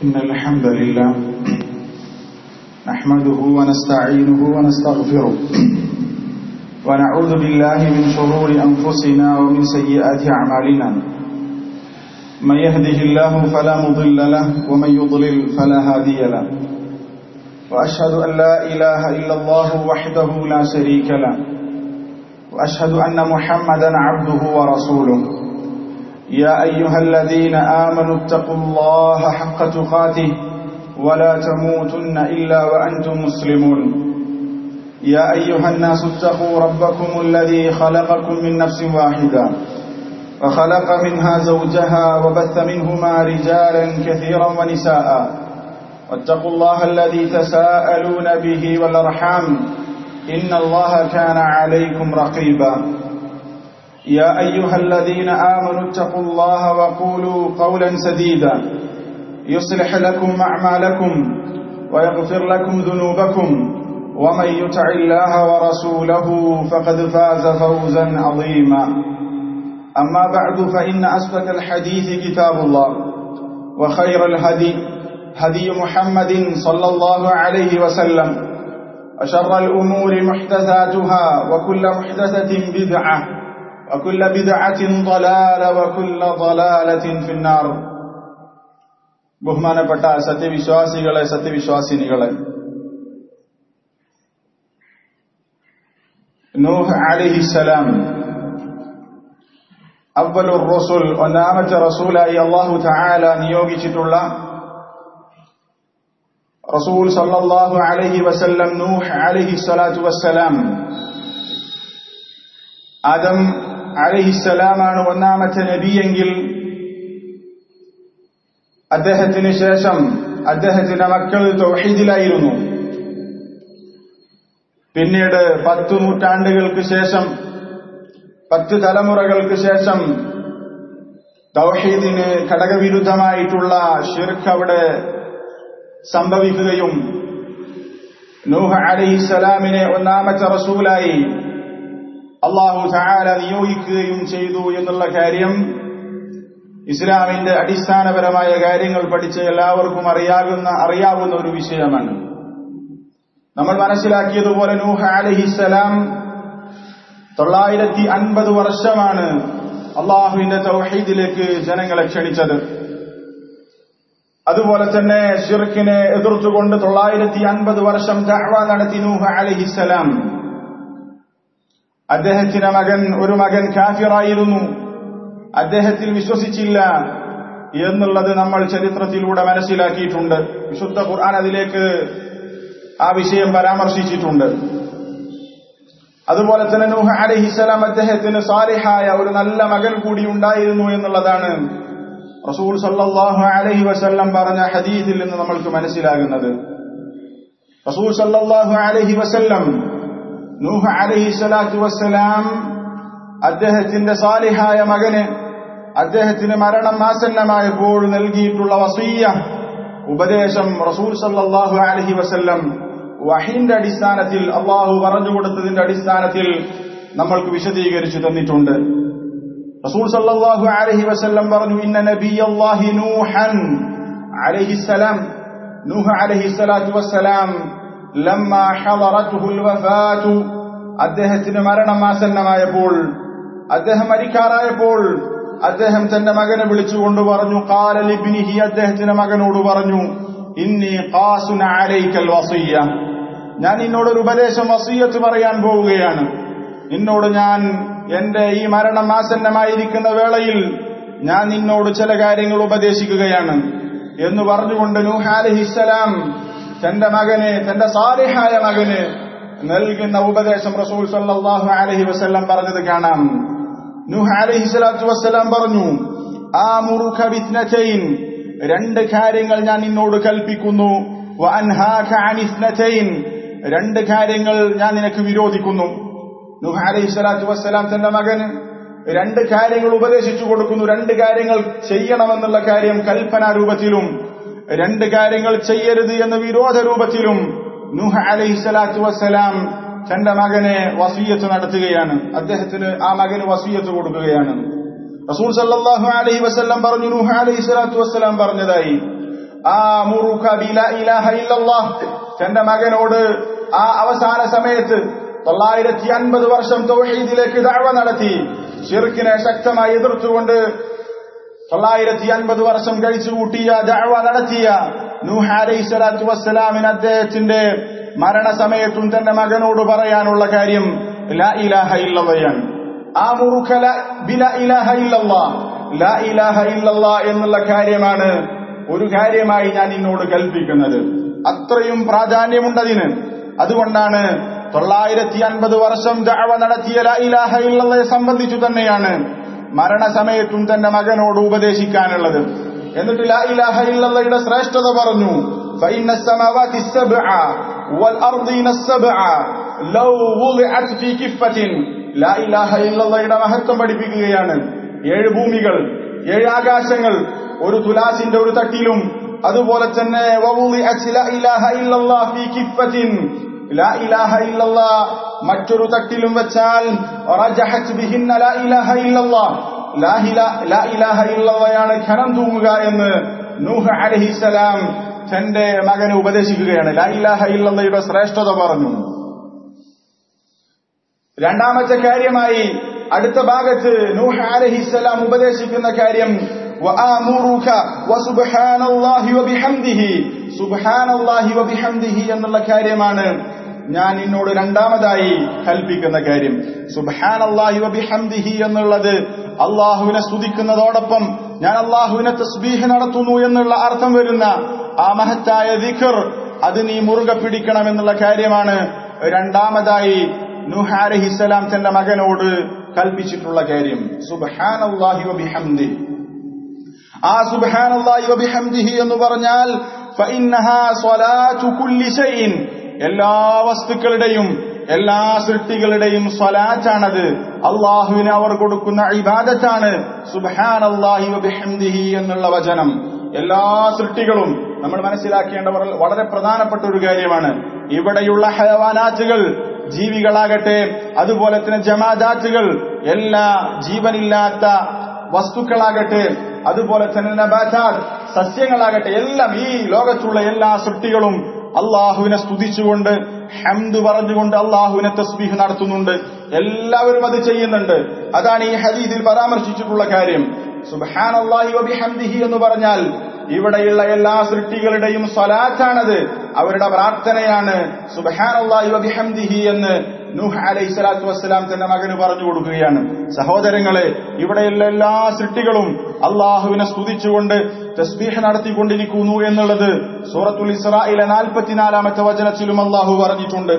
إن الحمد لله نحمده ونستعينه ونستغفره ونعوذ بالله من شرور أنفسنا ومن سيئات أعمالنا من يهده الله فلا مضل له ومن يضلل فلا هادي له وأشهد أن لا إله إلا الله وحده لا شريك له وأشهد أن محمدا عبده ورسوله يا أيها الذين آمنوا اتقوا الله حق تقاته ولا تموتن إلا وأنتم مسلمون يا أيها الناس اتقوا ربكم الذي خلقكم من نفس واحدة وخلق منها زوجها وبث منهما رجالا كثيرا ونساء واتقوا الله الذي تساءلون به والأرحام إن الله كان عليكم رقيبا يا أيها الذين آمنوا اتقوا الله وقولوا قولا سديدا يصلح لكم أعمالكم ويغفر لكم ذنوبكم ومن يطع الله ورسوله فقد فاز فوزا عظيما أما بعد فإن أصدق الحديث كتاب الله وخير الهدي هدي محمد صلى الله عليه وسلم وشر الأمور محدثاتها وكل محدثة بدعة وكل بدعة ضلالة وكل ضلالة في النار ബഹുമാനപ്പെട്ട സത്യവിശ്വാസികളെ സത്യവിശ്വാസിനികളെ നൂഹ് അലിഹിസലാം അവലുർ റസൂൽ ഒന്നാമത്തെ റസൂലായി അള്ളാഹു തആല നിയോഗിച്ചിട്ടുള്ള റസൂൽ സല്ലല്ലാഹു അലൈഹി വസല്ലം നൂഹ് അലൈഹി സ്വലാത്തു വസ്സലാം ആദം അലഹിസലാമാണ് ഒന്നാമത്തെ നബിയെങ്കിൽ അദ്ദേഹത്തിന് ശേഷം അദ്ദേഹത്തിന്റെ മക്കൾ തൗഹീദിലായിരുന്നു പിന്നീട് പത്തു നൂറ്റാണ്ടുകൾക്ക് ശേഷം പത്ത് തലമുറകൾക്ക് ശേഷം തൗഹീദിന് ഘടകവിരുദ്ധമായിട്ടുള്ള ഷിർക്ക് അവിടെ സംഭവിക്കുകയും നൂഹ അലഹിസലാമിനെ ഒന്നാമത്തെ റസൂലായി അള്ളാഹു ചായാല നിയോഗിക്കുകയും ചെയ്തു എന്നുള്ള കാര്യം ഇസ്ലാമിന്റെ അടിസ്ഥാനപരമായ കാര്യങ്ങൾ പഠിച്ച എല്ലാവർക്കും അറിയാകുന്ന അറിയാവുന്ന ഒരു വിഷയമാണ് നമ്മൾ മനസ്സിലാക്കിയതുപോലെ നൂഹ അലഹിസലാം തൊള്ളായിരത്തി അൻപത് വർഷമാണ് അള്ളാഹുവിന്റെ തൗഹീദിലേക്ക് ജനങ്ങളെ ക്ഷണിച്ചത് അതുപോലെ തന്നെ ഷിർക്കിനെ എതിർത്തുകൊണ്ട് തൊള്ളായിരത്തി അൻപത് വർഷം ദഅവ നടത്തി നൂഹ അലഹിസലാം അദ്ദേഹത്തിന്റെ മകൻ ഒരു മകൻ കാഫിറായിരുന്നു അദ്ദേഹത്തിൽ വിശ്വസിച്ചില്ല എന്നുള്ളത് നമ്മൾ ചരിത്രത്തിലൂടെ മനസ്സിലാക്കിയിട്ടുണ്ട് വിശുദ്ധ ഖുർആൻ അതിലേക്ക് ആ വിഷയം പരാമർശിച്ചിട്ടുണ്ട് അതുപോലെ തന്നെ നൂഹ അലഹിസലാം അദ്ദേഹത്തിന് സാലിഹായ ഒരു നല്ല മകൻ കൂടി ഉണ്ടായിരുന്നു എന്നുള്ളതാണ് റസൂൽ സല്ലാഹു അലഹി വസല്ലം പറഞ്ഞ ഹദീദിൽ നിന്ന് നമ്മൾക്ക് മനസ്സിലാകുന്നത് റസൂൽ സല്ലാഹു അലഹി വസല്ലം നൂഹ അലഹി സ്വലാത്തു വസ്സലാം അദ്ദേഹത്തിന്റെ സാലിഹായ മകന് അദ്ദേഹത്തിന് മരണം ആസന്നമായപ്പോൾ നൽകിയിട്ടുള്ള വസീയ ഉപദേശം റസൂൽ സല്ലാഹു അലഹി വസല്ലം വഹിന്റെ അടിസ്ഥാനത്തിൽ അള്ളാഹു പറഞ്ഞു കൊടുത്തതിന്റെ അടിസ്ഥാനത്തിൽ നമ്മൾക്ക് വിശദീകരിച്ചു തന്നിട്ടുണ്ട് റസൂൽ സല്ലാഹു അലഹി വസല്ലം പറഞ്ഞു ഇന്ന നബി അള്ളാഹി നൂഹൻ അലഹിസലാം നൂഹ അലഹി സ്വലാത്തു വസ്സലാം ലമ്മ ഹളറത്തുഹുൽ വഫാതു അദ്ദേഹത്തിന് മരണം ആസന്നമായപ്പോൾ അദ്ദേഹം മരിക്കാറായപ്പോൾ അദ്ദേഹം തന്റെ മകനെ വിളിച്ചുകൊണ്ട് പറഞ്ഞു കാലലിബിനിഹി അദ്ദേഹത്തിന്റെ മകനോട് പറഞ്ഞു ഇന്നി ഖാസുന അലൈക്കൽ വസിയ ഞാൻ നിന്നോടൊരു ഉപദേശം വസീയത്ത് പറയാൻ പോവുകയാണ് നിന്നോട് ഞാൻ എന്റെ ഈ മരണം ആസന്നമായിരിക്കുന്ന വേളയിൽ ഞാൻ നിന്നോട് ചില കാര്യങ്ങൾ ഉപദേശിക്കുകയാണ് എന്ന് പറഞ്ഞുകൊണ്ട് നൂഹ അലഹിസലാം തന്റെ മകന് തന്റെ സാലിഹായ മകന് നൽകുന്ന ഉപദേശം റസൂൽ സല്ലാഹു അലഹി വസ്ല്ലാം പറഞ്ഞത് കാണാം നൂഹ് അലഹി സ്വലാത്തു വസ്സലാം പറഞ്ഞു ആ മുറുഖിൻ രണ്ട് കാര്യങ്ങൾ ഞാൻ നിന്നോട് കൽപ്പിക്കുന്നു രണ്ട് കാര്യങ്ങൾ ഞാൻ നിനക്ക് വിരോധിക്കുന്നു നൂഹ് അലഹി സ്വലാത്തു വസ്സലാം തന്റെ മകന് രണ്ട് കാര്യങ്ങൾ ഉപദേശിച്ചു കൊടുക്കുന്നു രണ്ട് കാര്യങ്ങൾ ചെയ്യണമെന്നുള്ള കാര്യം കൽപ്പനാ രൂപത്തിലും രണ്ട് കാര്യങ്ങൾ ചെയ്യരുത് എന്ന വിരോധ രൂപത്തിലും നൂഹ അലൈഹി സ്വലാത്തു വസ്സലാം തന്റെ മകനെ വസീയത്ത് നടത്തുകയാണ് അദ്ദേഹത്തിന് ആ മകന് വസീയത്ത് കൊടുക്കുകയാണ് റസൂൽ സല്ലല്ലാഹു അലൈഹി വസല്ലം പറഞ്ഞു നൂഹ അലൈഹി സ്വലാത്തു വസ്സലാം പറഞ്ഞതായി ആമുറുക ബിലാ ഇലാഹ ഇല്ലല്ലാഹ് തന്റെ മകനോട് ആ അവസാന സമയത്ത് തൊള്ളായിരത്തി അൻപത് വർഷം തൗഹീദിലേക്ക് ദഅവ നടത്തി ഷിർക്കിനെ ശക്തമായി എതിർത്തുകൊണ്ട് തൊള്ളായിരത്തി അൻപത് വർഷം കഴിച്ചുകൂട്ടിയ ദഅവ നടത്തിയ നൂഹ് അലൈഹി സ്വലാത്തു വസ്സലാമിന് അദ്ദേഹത്തിന്റെ മരണസമയത്തും തന്റെ മകനോട് പറയാനുള്ള കാര്യം ലാ ഇലാഹ ഇല്ലല്ലയാണ് ആമുറുക ബിലാ ഇലാഹ ഇല്ലല്ലാഹ് ലാ ഇലാഹ ഇല്ലല്ലാഹ് എന്നുള്ള കാര്യമാണ് ഒരു കാര്യമായി ഞാൻ നിന്നോട് കൽപ്പിക്കുന്നത് അത്രയും പ്രാധാന്യമുണ്ടതിന് അതുകൊണ്ടാണ് തൊള്ളായിരത്തി അൻപത് വർഷം ദഅവ നടത്തിയ ലാ ഇലാഹ ഇല്ലല്ലയെ സംബന്ധിച്ചു തന്നെയാണ് മരണസമയത്തും തന്റെ മകനോട് ഉപദേശിക്കാനുള്ളത് എന്നിട്ട് ലാ ഇലാഹ ഇല്ലല്ലയുടെ ശ്രേഷ്ഠത പറഞ്ഞു فإن السماوات السبع والأرضين السبع لو وضعت في كفة لا إله إلا الله മഹത്വം പഠിപ്പിക്കുകയാണ് ഏഴ് ഭൂമികൾ ഏഴ് ആകാശങ്ങൾ ഒരു തുലാസിന്റെ ഒരു തട്ടിലും അതുപോലെ തന്നെ മറ്റൊരു തട്ടിലും വെച്ചാൽ ാണ് ഖനം തൂങ്ങുക എന്ന് നൂഹ് അലഹിസലാം തന്റെ മകനെ ഉപദേശിക്കുകയാണ് ലാ ഇലാഹ ഇല്ലയുടെ ശ്രേഷ്ഠത പറഞ്ഞു രണ്ടാമത്തെ കാര്യമായി അടുത്ത ഭാഗത്ത് നൂഹ് അലഹിസലാം ഉപദേശിക്കുന്ന കാര്യം وآمرك وسبحان الله وبحمده سبحان الله وبحمده എന്നുള്ള കാര്യമാണ് ഞാൻ നിന്നോട് രണ്ടാമതായി കൽപ്പിക്കുന്ന കാര്യം സുബാൻ അള്ളാഹി വബിഹംദിഹി എന്നുള്ളത് അള്ളാഹുവിനെ സ്തുതിക്കുന്നതോടൊപ്പം ഞാൻ അള്ളാഹുവിനെ തസ്ബീഹ് നടത്തുന്നു എന്നുള്ള അർത്ഥം വരുന്ന ആ മഹത്തായ ദിഖർ അത് നീ മുറുകെ പിടിക്കണം എന്നുള്ള കാര്യമാണ് രണ്ടാമതായി നൂഹ് അലഹിസലാം തന്റെ മകനോട് കൽപ്പിച്ചിട്ടുള്ള കാര്യം സുബാൻ അള്ളാഹി വബിഹംദി ആ സുബാൻ അള്ളാഹി വബിഹംദിഹി എന്ന് പറഞ്ഞാൽ ഫഇന്നഹാ സ്വലാത്തു കുല്ലി ശൈഇൻ എല്ലാ വസ്തുക്കളുടെയും എല്ലാ സൃഷ്ടികളുടെയും സ്വലാറ്റാണത് അള്ളാഹുവിന് അവർ കൊടുക്കുന്ന ഇബാദത്താണ് സുബാൻ അള്ളാഹി വബിഹംദിഹി എന്നുള്ള വചനം എല്ലാ സൃഷ്ടികളും നമ്മൾ മനസ്സിലാക്കേണ്ട വളരെ പ്രധാനപ്പെട്ട ഒരു കാര്യമാണ് ഇവിടെയുള്ള ഹയവാനാറ്റുകൾ ജീവികളാകട്ടെ അതുപോലെ തന്നെ ജമാദാറ്റുകൾ എല്ലാ ജീവനില്ലാത്ത വസ്തുക്കളാകട്ടെ അതുപോലെ തന്നെ നബാറ്റാത് സസ്യങ്ങളാകട്ടെ എല്ലാം ഈ ലോകത്തുള്ള എല്ലാ സൃഷ്ടികളും അള്ളാഹുവിനെ സ്തുതിച്ചുകൊണ്ട് ഹംദ് പറഞ്ഞുകൊണ്ട് അള്ളാഹുവിനെ തസ്ബീഹ് നടത്തുന്നുണ്ട് എല്ലാവരും അത് ചെയ്യുന്നുണ്ട് അതാണ് ഈ ഹദീദിൽ പരാമർശിച്ചിട്ടുള്ള കാര്യം സുബാൻ അള്ളാഹി വബിഹംദിഹി എന്ന് പറഞ്ഞാൽ ഇവിടെയുള്ള എല്ലാ സൃഷ്ടികളുടെയും സ്വലാറ്റാണത് അവരുടെ പ്രാർത്ഥനയാണ് സുബഹാൻ അള്ളാഹി വബിഹംദിഹി എന്ന് നൂഹ് അലൈഹി സ്വലാത്തു വസ്സലാം തന്റെ മകന് പറഞ്ഞു കൊടുക്കുകയാണ് സഹോദരങ്ങളെ ഇവിടെയുള്ള എല്ലാ സൃഷ്ടികളും അള്ളാഹുവിനെ സ്തുതിച്ചുകൊണ്ട് തസ്ബീഹ് നടത്തിക്കൊണ്ടിരിക്കുന്നു എന്നുള്ളത് സൂറത്തുൽ ഇസ്രായിലെ നാൽപ്പത്തിനാലാമത്തെ വചനത്തിലും അള്ളാഹു പറഞ്ഞിട്ടുണ്ട്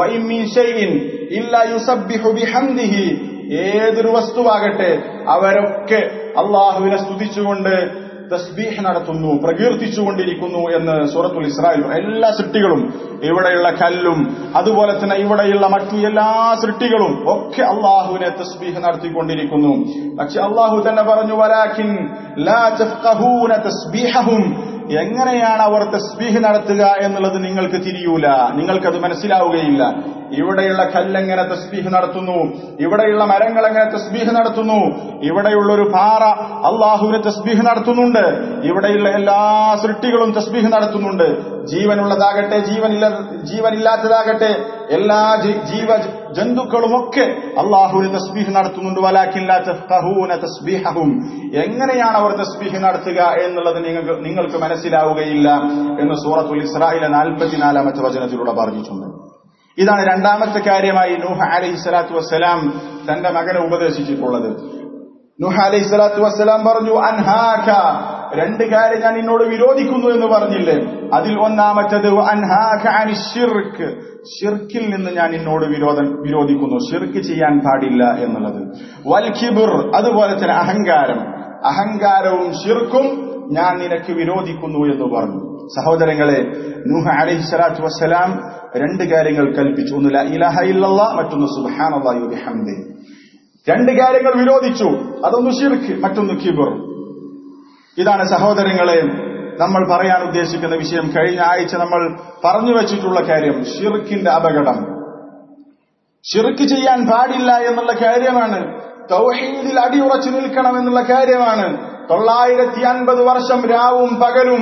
ഏതൊരു വസ്തുവാകട്ടെ അവരൊക്കെ അള്ളാഹുവിനെ സ്തുതിച്ചുകൊണ്ട് തസ്ബീഹ് നടത്തുന്നു പ്രകീർത്തിച്ചുകൊണ്ടിരിക്കുന്നു എന്ന് സൂറത്തുൽ ഇസ്രായേൽ എല്ലാ സൃഷ്ടികളും ഇവിടെയുള്ള കല്ലും അതുപോലെ തന്നെ ഇവിടെയുള്ള മറ്റു എല്ലാ സൃഷ്ടികളും ഒക്കെ അള്ളാഹുവിനെ തസ്ബീഹ് നടത്തിക്കൊണ്ടിരിക്കുന്നു പക്ഷെ അള്ളാഹു തന്നെ പറഞ്ഞു വലാഖിൻ ലാ തഫ്ഖഹൂന തസ്ബീഹഹും എങ്ങനെയാണ് അവർ തസ്ബീഹ് നടത്തുക എന്നുള്ളത് നിങ്ങൾക്ക് തിരിയൂല നിങ്ങൾക്കത് മനസ്സിലാവുകയില്ല ഇവിടെയുള്ള കല്ലെങ്ങനെ തസ്ബീഹ് നടത്തുന്നു ഇവിടെയുള്ള മരങ്ങൾ എങ്ങനെ തസ്ബീഹ് നടത്തുന്നു ഇവിടെയുള്ള ഒരു പാറ അള്ളാഹുവിന് തസ്ബീഹ് നടത്തുന്നുണ്ട് ഇവിടെയുള്ള എല്ലാ സൃഷ്ടികളും തസ്ബീഹ് നടത്തുന്നുണ്ട് ജീവനുള്ളതാകട്ടെ ജീവനില്ല ജീവനില്ലാത്തതാകട്ടെ എല്ലാ ജീവ ജന്തുക്കളുമൊക്കെ അള്ളാഹുവിന് തസ്ബീഹ് നടത്തുന്നുണ്ട് വലാഖില്ലാത്ത തസ്ബീഹവും എങ്ങനെയാണ് അവർ തസ്ബീഹ് നടത്തുക എന്നുള്ളത് നിങ്ങൾക്ക് നിങ്ങൾക്ക് മനസ്സിലാവുകയില്ല എന്ന് സൂറത്തുൽ ഇസ്രായിലെ നാൽപ്പത്തിനാലാമത്തെ വചനത്തിലൂടെ പറഞ്ഞിട്ടുണ്ട് ഇതാണ് രണ്ടാമത്തെ കാര്യമായി നൂഹ് അലൈഹി സ്വലാത്തു വസ്സലാം തന്റെ മകനെ ഉപദേശിച്ചിട്ടുള്ളത് നൂഹ് അലൈഹി സ്വലാത്തു വസ്സലാം പറഞ്ഞു അൻഹാഖ രണ്ട് കാര്യം ഞാൻ നിന്നോട് വിരോധിക്കുന്നു എന്ന് പറഞ്ഞില്ലേ അതിൽ ഒന്നാമത്തത് അൻഹാഖ അനി ഷിർക്ക് ഷിർക്കിൽ നിന്ന് ഞാൻ നിന്നോട് വിരോധം വിരോധിക്കുന്നു ഷിർക്ക് ചെയ്യാൻ പാടില്ല എന്നുള്ളത് വൽ ഖിബുർ അതുപോലെ തന്നെ അഹങ്കാരം അഹങ്കാരവും ഷിർക്കും ഞാൻ നിനക്ക് വിരോധിക്കുന്നു എന്ന് പറഞ്ഞു സഹോദരങ്ങളെ നൂഹ അലൈഹി സ്വലാത്തു വസ്സലാം രണ്ട് കാര്യങ്ങൾ കൽപ്പിച്ചു ഒന്ന് ഇലഹ ഇല്ലല്ല മറ്റൊന്ന് സുബാനല്ലാഹു ബിഹംദി രണ്ട് കാര്യങ്ങൾ വിരോധിച്ചു അതൊന്ന് ഷിർക്ക് മറ്റൊന്ന് കിബർ ഇതാണ് സഹോദരങ്ങളെ നമ്മൾ പറയാൻ ഉദ്ദേശിക്കുന്ന വിഷയം കഴിഞ്ഞ ആഴ്ച നമ്മൾ പറഞ്ഞു വെച്ചിട്ടുള്ള കാര്യം ഷിർക്കിന്റെ അപകടം ഷിർക്ക് ചെയ്യാൻ പാടില്ല എന്നുള്ള കാര്യമാണ് തൗഹീദിൽ അടിയുറച്ചു നിൽക്കണം എന്നുള്ള കാര്യമാണ് തൊള്ളായിരത്തി അൻപത് വർഷം രാവും പകലും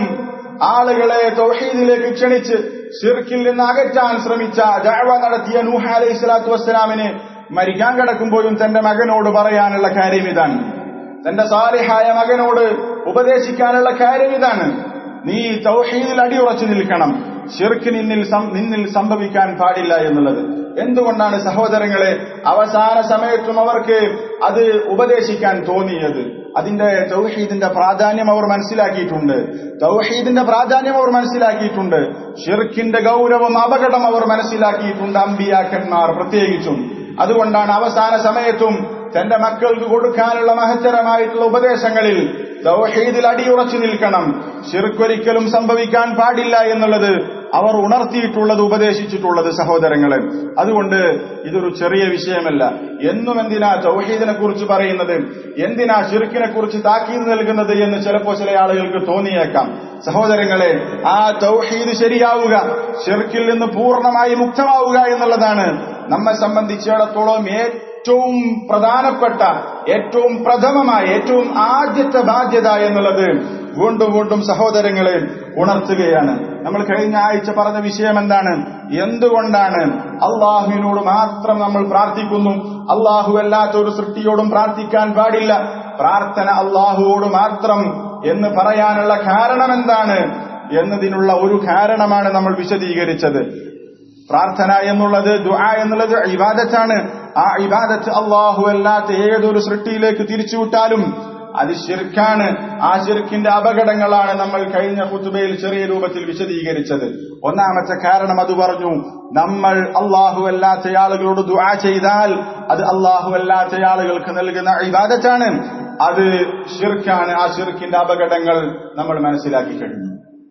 ആളുകളെ തൗഹീദിലേക്ക് ക്ഷണിച്ച് ഷിർക്കിൽ നിന്ന് അകറ്റാൻ ശ്രമിച്ച ജഅവ നടത്തിയ നൂഹ അലൈഹി സ്വലാത്തു വസ്സലാമിന് മരിക്കാൻ കിടക്കുമ്പോഴും തന്റെ മകനോട് പറയാനുള്ള കാര്യം ഇതാണ് തന്റെ സാലിഹായ മകനോട് ഉപദേശിക്കാനുള്ള കാര്യം ഇതാണ് നീ തൗഹീദിൽ അടിയുറച്ചു നിൽക്കണം ഷിർക്ക് നിന്നിൽ നിന്നിൽ സംഭവിക്കാൻ പാടില്ല എന്നുള്ളത് എന്തുകൊണ്ടാണ് സഹോദരങ്ങളെ അവസാന സമയത്തും അവർക്ക് അത് ഉപദേശിക്കാൻ തോന്നിയത് അതിന്റെ തൗഹീദിന്റെ പ്രാധാന്യം അവർ മനസ്സിലാക്കിയിട്ടുണ്ട് തൗഹീദിന്റെ പ്രാധാന്യം അവർ മനസ്സിലാക്കിയിട്ടുണ്ട് ഷിർക്കിന്റെ ഗൗരവം അപകടം അവർ മനസ്സിലാക്കിയിട്ടുണ്ട് അമ്പിയാക്കന്മാർ പ്രത്യേകിച്ചും അതുകൊണ്ടാണ് അവസാന സമയത്തും തന്റെ മക്കൾക്ക് കൊടുക്കാനുള്ള മഹത്തരമായിട്ടുള്ള ഉപദേശങ്ങളിൽ തൗഹീദിൽ അടിയുറച്ചു നിൽക്കണം ഷിർക്കൊരിക്കലും സംഭവിക്കാൻ പാടില്ല എന്നുള്ളത് അവർ ഉണർത്തിയിട്ടുള്ളത് ഉപദേശിച്ചിട്ടുള്ളത് സഹോദരങ്ങളെ അതുകൊണ്ട് ഇതൊരു ചെറിയ വിഷയമല്ല എന്നും എന്തിനാ തൗഹീദിനെ കുറിച്ച് പറയുന്നത് എന്തിനാ ഷിർക്കിനെ കുറിച്ച് താക്കീത് നൽകുന്നത് എന്ന് ചിലപ്പോ ചില ആളുകൾക്ക് തോന്നിയേക്കാം സഹോദരങ്ങളെ ആ തൗഹീദ് ശരിയാവുക ഷിർക്കിൽ നിന്ന് പൂർണ്ണമായി മുക്തമാവുക എന്നുള്ളതാണ് നമ്മെ സംബന്ധിച്ചിടത്തോളം ഏറ്റവും പ്രധാനപ്പെട്ട ഏറ്റവും പ്രഥമമായ ഏറ്റവും ആദ്യത്തെ ബാധ്യത എന്നുള്ളത് വീണ്ടും വീണ്ടും സഹോദരങ്ങളെ ഉണർത്തുകയാണ് നമ്മൾ കഴിഞ്ഞ ആഴ്ച പറഞ്ഞ വിഷയം എന്താണ് എന്തുകൊണ്ടാണ് അള്ളാഹുവിനോട് മാത്രം നമ്മൾ പ്രാർത്ഥിക്കുന്നു അള്ളാഹു അല്ലാത്ത ഒരു സൃഷ്ടിയോടും പ്രാർത്ഥിക്കാൻ പാടില്ല പ്രാർത്ഥന അള്ളാഹുവോട് മാത്രം എന്ന് പറയാനുള്ള കാരണം എന്താണ് എന്നതിനുള്ള ഒരു കാരണമാണ് നമ്മൾ വിശദീകരിച്ചത് പ്രാർത്ഥന എന്നുള്ളത് ദുആ എന്നുള്ളത് ഇബാദത്താണ് ആ ഇബാദത്ത് അള്ളാഹു അല്ലാത്ത ഏതൊരു സൃഷ്ടിയിലേക്ക് തിരിച്ചുവിട്ടാലും അത് ശിർക്കാണ് ആ ശിർക്കിന്റെ അപകടങ്ങളാണ് നമ്മൾ കഴിഞ്ഞ കുത്തുബയിൽ ചെറിയ രൂപത്തിൽ വിശദീകരിച്ചത് ഒന്നാമത്തെ കാരണം അത് പറഞ്ഞു നമ്മൾ അള്ളാഹു അല്ലാത്ത ആളുകളോട് ദുആ ചെയ്താൽ അത് അള്ളാഹു അല്ലാത്ത ആളുകൾക്ക് നൽകുന്ന ഇബാദത്താണ് അത് ഷിർക്കാണ് ആ ഷിർക്കിന്റെ അപകടങ്ങൾ നമ്മൾ മനസ്സിലാക്കി കഴിഞ്ഞു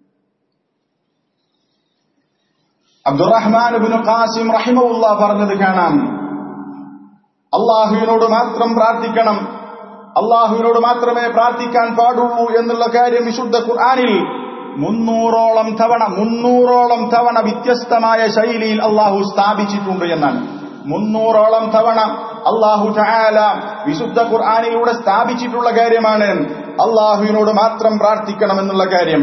അബ്ദുറഹ്മാൻ ഖാസിം റഹിമുള്ള പറഞ്ഞത് കാണാം അള്ളാഹുവിനോട് മാത്രം പ്രാർത്ഥിക്കണം അള്ളാഹുവിനോട് മാത്രമേ പ്രാർത്ഥിക്കാൻ പാടുള്ളൂ എന്നുള്ള കാര്യം വിശുദ്ധ ഖുർആാനിൽ മുന്നൂറോളം തവണ മുന്നൂറോളം തവണ വ്യത്യസ്തമായ ശൈലിയിൽ അള്ളാഹു സ്ഥാപിച്ചിട്ടുണ്ട് എന്നാണ് മുന്നൂറോളം തവണ അള്ളാഹു ചായാല വിശുദ്ധ ഖുർആാനിലൂടെ സ്ഥാപിച്ചിട്ടുള്ള കാര്യമാണ് അള്ളാഹുവിനോട് മാത്രം പ്രാർത്ഥിക്കണം എന്നുള്ള കാര്യം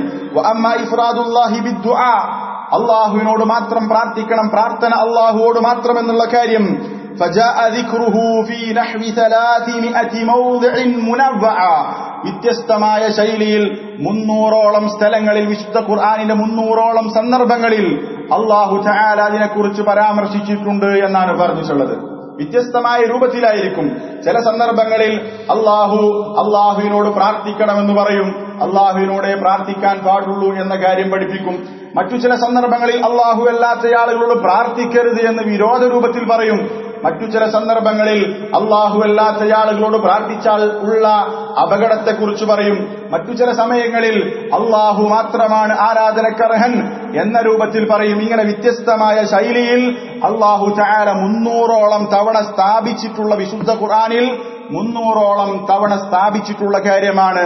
അള്ളാഹുവിനോട് മാത്രം പ്രാർത്ഥിക്കണം പ്രാർത്ഥന അള്ളാഹുവോട് മാത്രം എന്നുള്ള കാര്യം فجاء ذكره في نحو ثلاثمائة موضع منوعا വ്യത്യസ്തമായ ശൈലിയിൽ മുന്നൂറോളം സ്ഥലങ്ങളിൽ വിശുദ്ധ ഖുർആാനിന്റെ മുന്നൂറോളം സന്ദർഭങ്ങളിൽ അള്ളാഹു ചായാല അതിനെക്കുറിച്ച് പരാമർശിച്ചിട്ടുണ്ട് എന്നാണ് പറഞ്ഞിട്ടുള്ളത് വ്യത്യസ്തമായ രൂപത്തിലായിരിക്കും ചില സന്ദർഭങ്ങളിൽ അള്ളാഹു അള്ളാഹുവിനോട് പ്രാർത്ഥിക്കണമെന്ന് പറയും അള്ളാഹുവിനോടെ പ്രാർത്ഥിക്കാൻ പാടുള്ളൂ എന്ന കാര്യം പഠിപ്പിക്കും മറ്റു ചില സന്ദർഭങ്ങളിൽ അള്ളാഹു അല്ലാത്ത ആളുകളോട് പ്രാർത്ഥിക്കരുത് എന്ന് വിരോധ രൂപത്തിൽ പറയും മറ്റു ചില സന്ദർഭങ്ങളിൽ അള്ളാഹു അല്ലാത്ത ആളുകളോട് പ്രാർത്ഥിച്ചാൽ ഉള്ള അപകടത്തെക്കുറിച്ച് പറയും മറ്റു ചില സമയങ്ങളിൽ അള്ളാഹു മാത്രമാണ് ആരാധനക്കർഹൻ എന്ന രൂപത്തിൽ പറയും ഇങ്ങനെ വ്യത്യസ്തമായ ശൈലിയിൽ അള്ളാഹു ചായാല മുന്നൂറോളം തവണ സ്ഥാപിച്ചിട്ടുള്ള വിശുദ്ധ ഖുറാനിൽ മുന്നൂറോളം തവണ സ്ഥാപിച്ചിട്ടുള്ള കാര്യമാണ്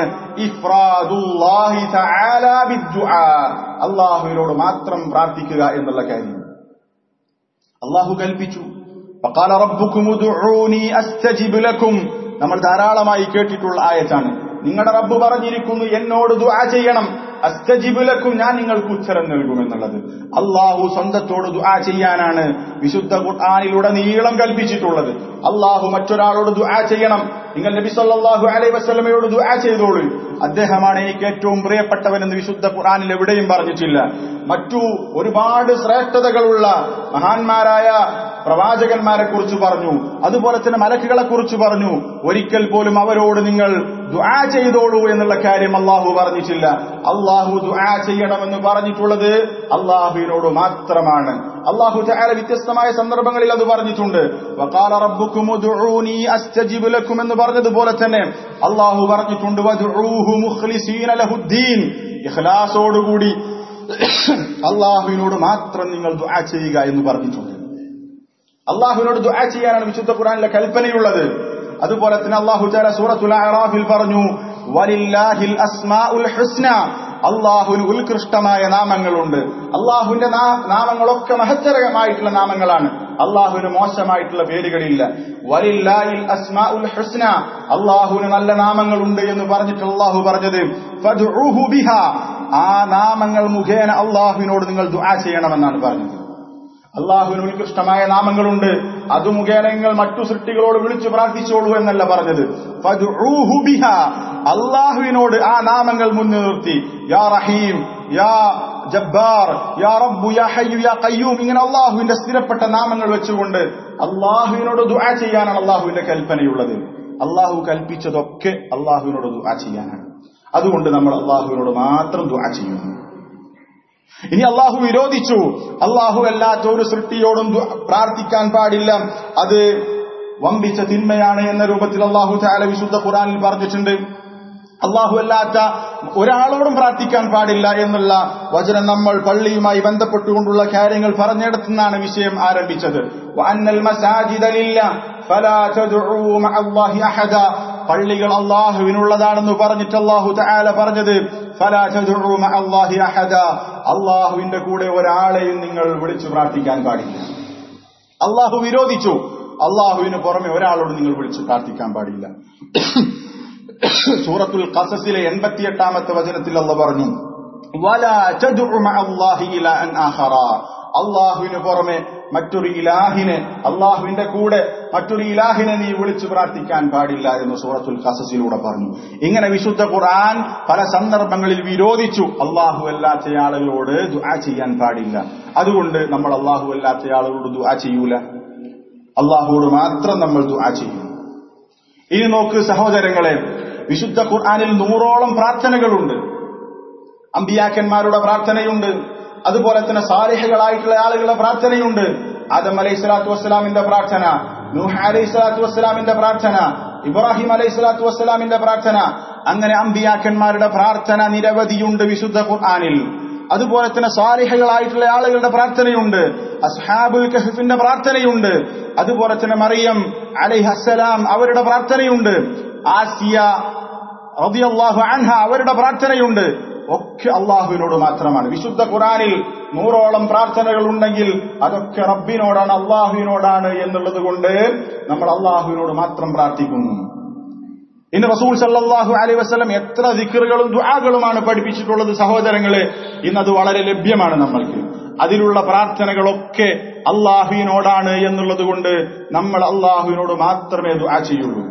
അള്ളാഹുവിനോട് മാത്രം പ്രാർത്ഥിക്കുക എന്നുള്ള കാര്യം അള്ളാഹു കൽപ്പിച്ചു وقال ربكم ادعوني استجب لكم നമ്മൾ ധാരാളമായി കേട്ടിട്ടുള്ള ആയത്താണ് നിങ്ങളുടെ റബ്ബ് പറഞ്ഞിരിക്കുന്നു എന്നോട് ദുആ ചെയ്യണം അസ്തജിബുലക്കും ഞാൻ നിങ്ങൾക്ക് ഉത്തരം നൽകുമെന്നുള്ളത് അള്ളാഹു സ്വന്തത്തോട് ദുആ ചെയ്യാനാണ് വിശുദ്ധ ഖുർആാനിലൂടെ നീളം കൽപ്പിച്ചിട്ടുള്ളത് അള്ളാഹു മറ്റൊരാളോട് ദുആ ചെയ്യണം നിങ്ങൾ നബി സല്ലല്ലാഹു അലൈഹി വസല്ലമയോട് ദുആ ചെയ്തോളൂ അദ്ദേഹമാണ് എനിക്ക് ഏറ്റവും പ്രിയപ്പെട്ടവനെന്ന് വിശുദ്ധ ഖുർആാനിൽ എവിടെയും പറഞ്ഞിട്ടില്ല മറ്റു ഒരുപാട് ശ്രേഷ്ഠതകളുള്ള മഹാന്മാരായ പ്രവാചകന്മാരെ കുറിച്ച് പറഞ്ഞു അതുപോലെ തന്നെ മലക്കുകളെ കുറിച്ച് പറഞ്ഞു ഒരിക്കൽ പോലും അവരോട് നിങ്ങൾ ദുആ ചെയ്തോളൂ എന്നുള്ള കാര്യം അള്ളാഹു പറഞ്ഞിട്ടില്ല അള്ളാഹു ദുആ ചെയ്യണമെന്ന് പറഞ്ഞിട്ടുള്ളത് അള്ളാഹുവിനോട് മാത്രമാണ് അള്ളാഹു ചായാല വ്യത്യസ്തമായ സന്ദർഭങ്ങളിൽ അത് പറഞ്ഞിട്ടുണ്ട് വക്കാല റബ്ബുക്കും ഉദ്ഉനി അസ്തജിബ് ലക്കും എന്ന് പറഞ്ഞതുപോലെ തന്നെ അള്ളാഹു പറഞ്ഞിട്ടുണ്ട് വദ്ഉഹു മുഖ്ലിസീന ലഹുദ്ദീൻ ഇഖ്ലാസോടുകൂടി അള്ളാഹുവിനോട് മാത്രം നിങ്ങൾ ദുആ ചെയ്യുക എന്ന് പറഞ്ഞിട്ടുണ്ട് അള്ളാഹുവിനോട് ദുആ ചെയ്യാനാണ് വിശുദ്ധ ഖുർആനിലെ കൽപ്പനയുള്ളത് അതുപോലെ തന്നെ അള്ളാഹു ചാല സൂറത്തുൽ അറാഫിൽ പറഞ്ഞു വലില്ലാഹിൽ അസ്മാഉൽ ഹുസ്ന അള്ളാഹുവിന് ഉത്കൃഷ്ടമായ നാമങ്ങളുണ്ട് അള്ളാഹുവിന്റെ നാമങ്ങളൊക്കെ മഹത്തരമായിട്ടുള്ള നാമങ്ങളാണ് അള്ളാഹുവിന് മോശമായിട്ടുള്ള പേരുകളില്ല വലില്ലാഹിൽ അസ്മാഉൽ ഹുസ്ന അള്ളാഹുവിന് നല്ല നാമങ്ങളുണ്ട് എന്ന് പറഞ്ഞിട്ട് അള്ളാഹു പറഞ്ഞത് ഫദ്ഉഹു ബിഹാ ആ നാമങ്ങൾ മുഖേന അള്ളാഹുവിനോട് നിങ്ങൾ ദുആ ചെയ്യണമെന്നാണ് പറഞ്ഞത് അള്ളാഹുവിന് ഉത്കൃഷ്ടമായ നാമങ്ങളുണ്ട് അത് മുഖേന നിങ്ങൾ മറ്റു സൃഷ്ടികളോട് വിളിച്ചു പ്രാർത്ഥിച്ചോളൂ എന്നല്ല പറഞ്ഞത് ഫദ്ഉഹു ബിഹാ. അള്ളാഹുവിനോട് ആ നാമങ്ങൾ മുൻനിർത്തി യാ റഹീം യാ ജബ്ബാർ യാ റബ്ബു യാ ഹയ്യു യാ ഖയ്യൂം ഇങ്ങനെ അള്ളാഹുവിന്റെ സ്ഥിരപ്പെട്ട നാമങ്ങൾ വെച്ചുകൊണ്ട് അള്ളാഹുവിനോട് ദുആ ചെയ്യാനാണ് അള്ളാഹുവിന്റെ കൽപ്പനയുള്ളത് അള്ളാഹു കൽപ്പിച്ചതൊക്കെ അള്ളാഹുവിനോട് ദുആ ചെയ്യാനാണ് അതുകൊണ്ട് നമ്മൾ അള്ളാഹുവിനോട് മാത്രം ദുആ ചെയ്യുന്നു ഇനി അള്ളാഹു വിരോധിച്ചു അള്ളാഹു അല്ലാത്ത ഒരു സൃഷ്ടിയോടും ദുആ പ്രാർത്ഥിക്കാൻ പാടില്ല അത് വമ്പിച്ച തിന്മയാണ് എന്ന രൂപത്തിൽ അള്ളാഹു താല വിശുദ്ധ ഖുറാനിൽ പറഞ്ഞിട്ടുണ്ട് അള്ളാഹു അല്ലാത്ത ഒരാളോടും പ്രാർത്ഥിക്കാൻ പാടില്ല എന്നുള്ള വചനം നമ്മൾ പള്ളിയുമായി ബന്ധപ്പെട്ടുകൊണ്ടുള്ള കാര്യങ്ങൾ പറഞ്ഞെടുത്തുനിന്നാണ് വിഷയം ആരംഭിച്ചത് വഅന്നൽ മസാജിദ ലില്ലാ ഫലാ തദ്ഉ മഅല്ലാഹി അഹദ പള്ളികൾ അള്ളാഹുവിനുള്ളതാണെന്ന് പറഞ്ഞിട്ട് അള്ളാഹു തആല പറഞ്ഞത് ഫലാ തദ്ഉ മഅല്ലാഹി അഹദ അള്ളാഹുവിന്റെ കൂടെ ഒരാളെയും നിങ്ങൾ വിളിച്ചു പ്രാർത്ഥിക്കാൻ പാടില്ല അള്ളാഹു വിരോധിച്ചു അള്ളാഹുവിന് പുറമെ ഒരാളോട് നിങ്ങൾ വിളിച്ചു പ്രാർത്ഥിക്കാൻ പാടില്ല സൂറത്തുൽ ഖസസിലെ എൺപത്തിയെട്ടാമത്തെ വചനത്തിൽ അള്ള പറഞ്ഞു വലാ തദ്ഉ മഅല്ലാഹി ഇലാഅൻ ആഖറ അള്ളാഹുവിന് പുറമെ മറ്റൊരു ഇലാഹിനെ അള്ളാഹുവിന്റെ കൂടെ മറ്റൊരു ഇലാഹിനെ നീ വിളിച്ചു പ്രാർത്ഥിക്കാൻ പാടില്ല എന്ന് സൂറത്തുൽ ഖസസിലൂടെ പറഞ്ഞു ഇങ്ങനെ വിശുദ്ധ ഖുർആൻ പല സന്ദർഭങ്ങളിൽ വിരോധിച്ചു അള്ളാഹു അല്ലാത്ത ആളുകളോട് ദുആ ചെയ്യാൻ പാടില്ല അതുകൊണ്ട് നമ്മൾ അള്ളാഹു അല്ലാത്ത ആളുകളോട് ദുആ ചെയ്യൂല അള്ളാഹുവോട് മാത്രം നമ്മൾ ദുആ ചെയ്യും ഇനി നോക്ക് സഹോദരങ്ങളെ വിശുദ്ധ ഖുർആനിൽ നൂറോളം പ്രാർത്ഥനകളുണ്ട് അമ്പിയാക്കന്മാരുടെ പ്രാർത്ഥനയുണ്ട് അതുപോലെ തന്നെ സാലിഹകളായിട്ടുള്ള ആളുകളുടെ പ്രാർത്ഥനയുണ്ട് ആദം അലൈഹി സ്വലാത്തു വസ്സലാമിന്റെ പ്രാർത്ഥന നൂഹ് അലൈഹി സ്വലാത്തു വസ്സലാമിന്റെ പ്രാർത്ഥന ഇബ്രാഹിം അലൈഹി സ്വലാത്തു വസ്സലാമിന്റെ പ്രാർത്ഥന അങ്ങനെ അമ്പിയാക്കന്മാരുടെ പ്രാർത്ഥന നിരവധിയുണ്ട് വിശുദ്ധ ഖുർആനിൽ അതുപോലെ തന്നെ സാലിഹകളായിട്ടുള്ള ആളുകളുടെ പ്രാർത്ഥനയുണ്ട് അസ്ഹാബുൽ കഹഫിന്റെ പ്രാർത്ഥനയുണ്ട് അതുപോലെ തന്നെ മറിയം അലൈഹസ്സലാം അവരുടെ പ്രാർത്ഥനയുണ്ട് ആസിയ റളിയല്ലാഹു അൻഹ അവരുടെ പ്രാർത്ഥനയുണ്ട് ഒക്കെ അള്ളാഹുവിനോട് മാത്രമാണ് വിശുദ്ധ ഖുറാനിൽ നൂറോളം പ്രാർത്ഥനകൾ ഉണ്ടെങ്കിൽ അതൊക്കെ റബ്ബിനോടാണ് അള്ളാഹുവിനോടാണ് എന്നുള്ളത് കൊണ്ട് നമ്മൾ അള്ളാഹുവിനോട് മാത്രം പ്രാർത്ഥിക്കുന്നു ഇന്ന് റസൂൽ സല്ലാഹു അലൈ വസ്ലം എത്ര ദിക്കറുകളും ദുആകളുമാണ് പഠിപ്പിച്ചിട്ടുള്ളത് സഹോദരങ്ങളെ ഇന്നത് വളരെ ലഭ്യമാണ് നമ്മൾക്ക് അതിലുള്ള പ്രാർത്ഥനകളൊക്കെ അള്ളാഹുവിനോടാണ് എന്നുള്ളത് കൊണ്ട് നമ്മൾ അള്ളാഹുവിനോട് മാത്രമേ ദുആ ചെയ്യുള്ളൂ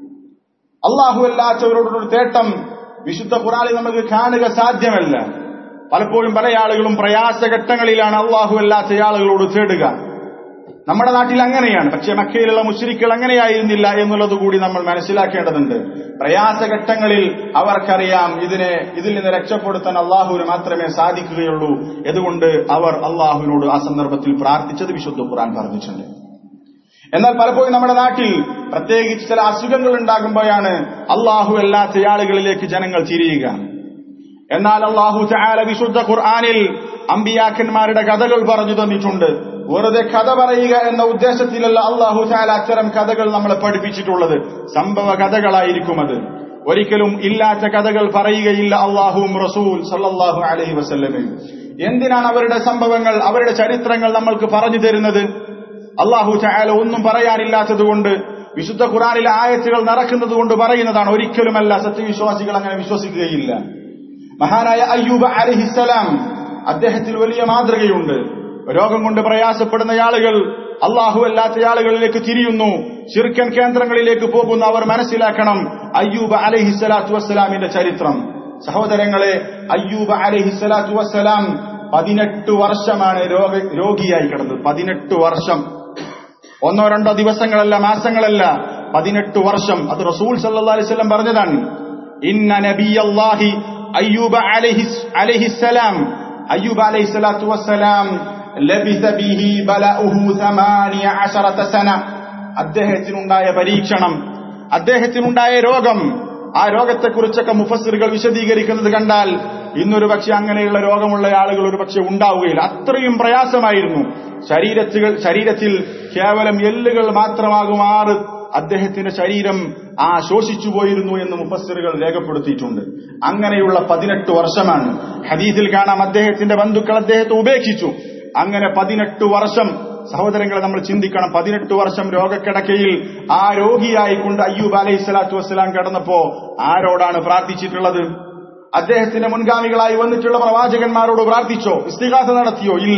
അള്ളാഹു അല്ലാത്തവരോടൊരു തേട്ടം വിശുദ്ധ ഖുറാനിൽ നമുക്ക് കാണുക സാധ്യമല്ല പലപ്പോഴും പല ആളുകളും പ്രയാസഘട്ടങ്ങളിലാണ് അള്ളാഹു അല്ലാത്ത ആളുകളോട് തേടുക നമ്മുടെ നാട്ടിൽ അങ്ങനെയാണ് പക്ഷെ മക്കയിലുള്ള മുസ്ലിക്കുകൾ അങ്ങനെയായിരുന്നില്ല എന്നുള്ളത് കൂടി നമ്മൾ മനസ്സിലാക്കേണ്ടതുണ്ട് പ്രയാസഘട്ടങ്ങളിൽ അവർക്കറിയാം ഇതിനെ ഇതിൽ നിന്ന് രക്ഷപ്പെടുത്താൻ അള്ളാഹുവിന് മാത്രമേ സാധിക്കുകയുള്ളൂ അതുകൊണ്ട് അവർ അള്ളാഹുവിനോട് ആ സന്ദർഭത്തിൽ പ്രാർത്ഥിച്ചത് വിശുദ്ധ ഖുറാൻ പറഞ്ഞിട്ടുണ്ട് എന്നാൽ പലപ്പോഴും നമ്മുടെ നാട്ടിൽ പ്രത്യേകിച്ച് ചില അസുഖങ്ങൾ ഉണ്ടാകുമ്പോഴാണ് അള്ളാഹു അല്ലാത്ത ആളുകളിലേക്ക് ജനങ്ങൾ തിരിയുക എന്നാൽ അള്ളാഹു ചാല വിശുദ്ധ ഖുർആാനിൽ അമ്പിയാക്കന്മാരുടെ കഥകൾ പറഞ്ഞു തന്നിട്ടുണ്ട് വെറുതെ കഥ പറയുക എന്ന ഉദ്ദേശത്തിലല്ല അള്ളാഹു ചാല അത്തരം കഥകൾ നമ്മളെ പഠിപ്പിച്ചിട്ടുള്ളത് സംഭവ കഥകളായിരിക്കും അത് ഒരിക്കലും ഇല്ലാത്ത കഥകൾ പറയുകയില്ല അള്ളാഹുവും റസൂൽ സല്ലാഹു അലൈഹി വസല്ലമയും എന്തിനാണ് അവരുടെ സംഭവങ്ങൾ അവരുടെ ചരിത്രങ്ങൾ നമ്മൾക്ക് പറഞ്ഞു തരുന്നത് അള്ളാഹു ചായാല ഒന്നും പറയാനില്ലാത്തതുകൊണ്ട് വിശുദ്ധ ഖുറാനിലെ ആയത്തുകൾ നടക്കുന്നത് കൊണ്ട് പറയുന്നതാണ് ഒരിക്കലുമല്ല സത്യവിശ്വാസികൾ അങ്ങനെ വിശ്വസിക്കുകയില്ല മഹാനായ അയ്യൂബ് അലഹിസലാം അദ്ദേഹത്തിൽ വലിയ മാതൃകയുണ്ട് രോഗം കൊണ്ട് പ്രയാസപ്പെടുന്ന ആളുകൾ അള്ളാഹു അല്ലാത്ത ആളുകളിലേക്ക് തിരിയുന്നു ചിർക്കൻ കേന്ദ്രങ്ങളിലേക്ക് പോകുന്ന അവർ മനസ്സിലാക്കണം അയ്യൂബ് അലഹിസ്സലാത്തു വസ്സലാമിന്റെ ചരിത്രം സഹോദരങ്ങളെ അയ്യൂബ് അലഹിസ്സലാത്തു വസ്സലാം പതിനെട്ട് വർഷമാണ് രോഗ രോഗിയായി കിടന്നത് പതിനെട്ട് വർഷം ഒന്നോ രണ്ടോ ദിവസങ്ങളല്ല മാസങ്ങളല്ല പതിനെട്ട് വർഷം അത് റസൂൽ സല്ലാ അലൈവല്ലം പറഞ്ഞതാണ് ഇന്ന നബിയല്ലാഹി അയ്യൂബ അലൈഹിസ് അലൈഹിസ്സലാം അയ്യൂബ് അലൈഹി സ്വലാത്തു വസ്സലാം ലബിസ ബിഹി ബലഉഹു 18 സന അദ്ദേഹത്തിനുണ്ടായ പരീക്ഷണം അദ്ദേഹത്തിനുണ്ടായ രോഗം ആ രോഗത്തെക്കുറിച്ചൊക്കെ മുഫസ്സിറുകൾ വിശദീകരിക്കുന്നത് കണ്ടാൽ ഇന്നൊരു പക്ഷെ അങ്ങനെയുള്ള രോഗമുള്ള ആളുകൾ ഒരു പക്ഷെ ഉണ്ടാവുകയില്ല അത്രയും പ്രയാസമായിരുന്നു ശരീരത്തുകൾ ശരീരത്തിൽ കേവലം എല്ലുകൾ മാത്രമാകുമാറ് അദ്ദേഹത്തിന്റെ ശരീരം ആ ശോഷിച്ചു പോയിരുന്നു എന്ന് മുഫസ്സിറുകൾ രേഖപ്പെടുത്തിയിട്ടുണ്ട് അങ്ങനെയുള്ള പതിനെട്ട് വർഷമാണ് ഹദീസിൽ കാണാം അദ്ദേഹത്തിന്റെ ബന്ധുക്കൾ അദ്ദേഹത്തെ ഉപേക്ഷിച്ചു അങ്ങനെ പതിനെട്ട് വർഷം സഹോദരങ്ങളെ നമ്മൾ ചിന്തിക്കണം പതിനെട്ട് വർഷം രോഗക്കിടക്കയിൽ ആ രോഗിയായിക്കൊണ്ട് അയ്യൂബ് അലൈഹി സ്വലാത്തു വസ്സലാം കിടന്നപ്പോ ആരോടാണ് പ്രാർത്ഥിച്ചിട്ടുള്ളത് അദ്ദേഹത്തിന്റെ മുൻഗാമികളായി വന്നിട്ടുള്ള പ്രവാചകന്മാരോട് പ്രാർത്ഥിച്ചോ ഇസ്തിഹാസ നടത്തിയോ ഇല്ല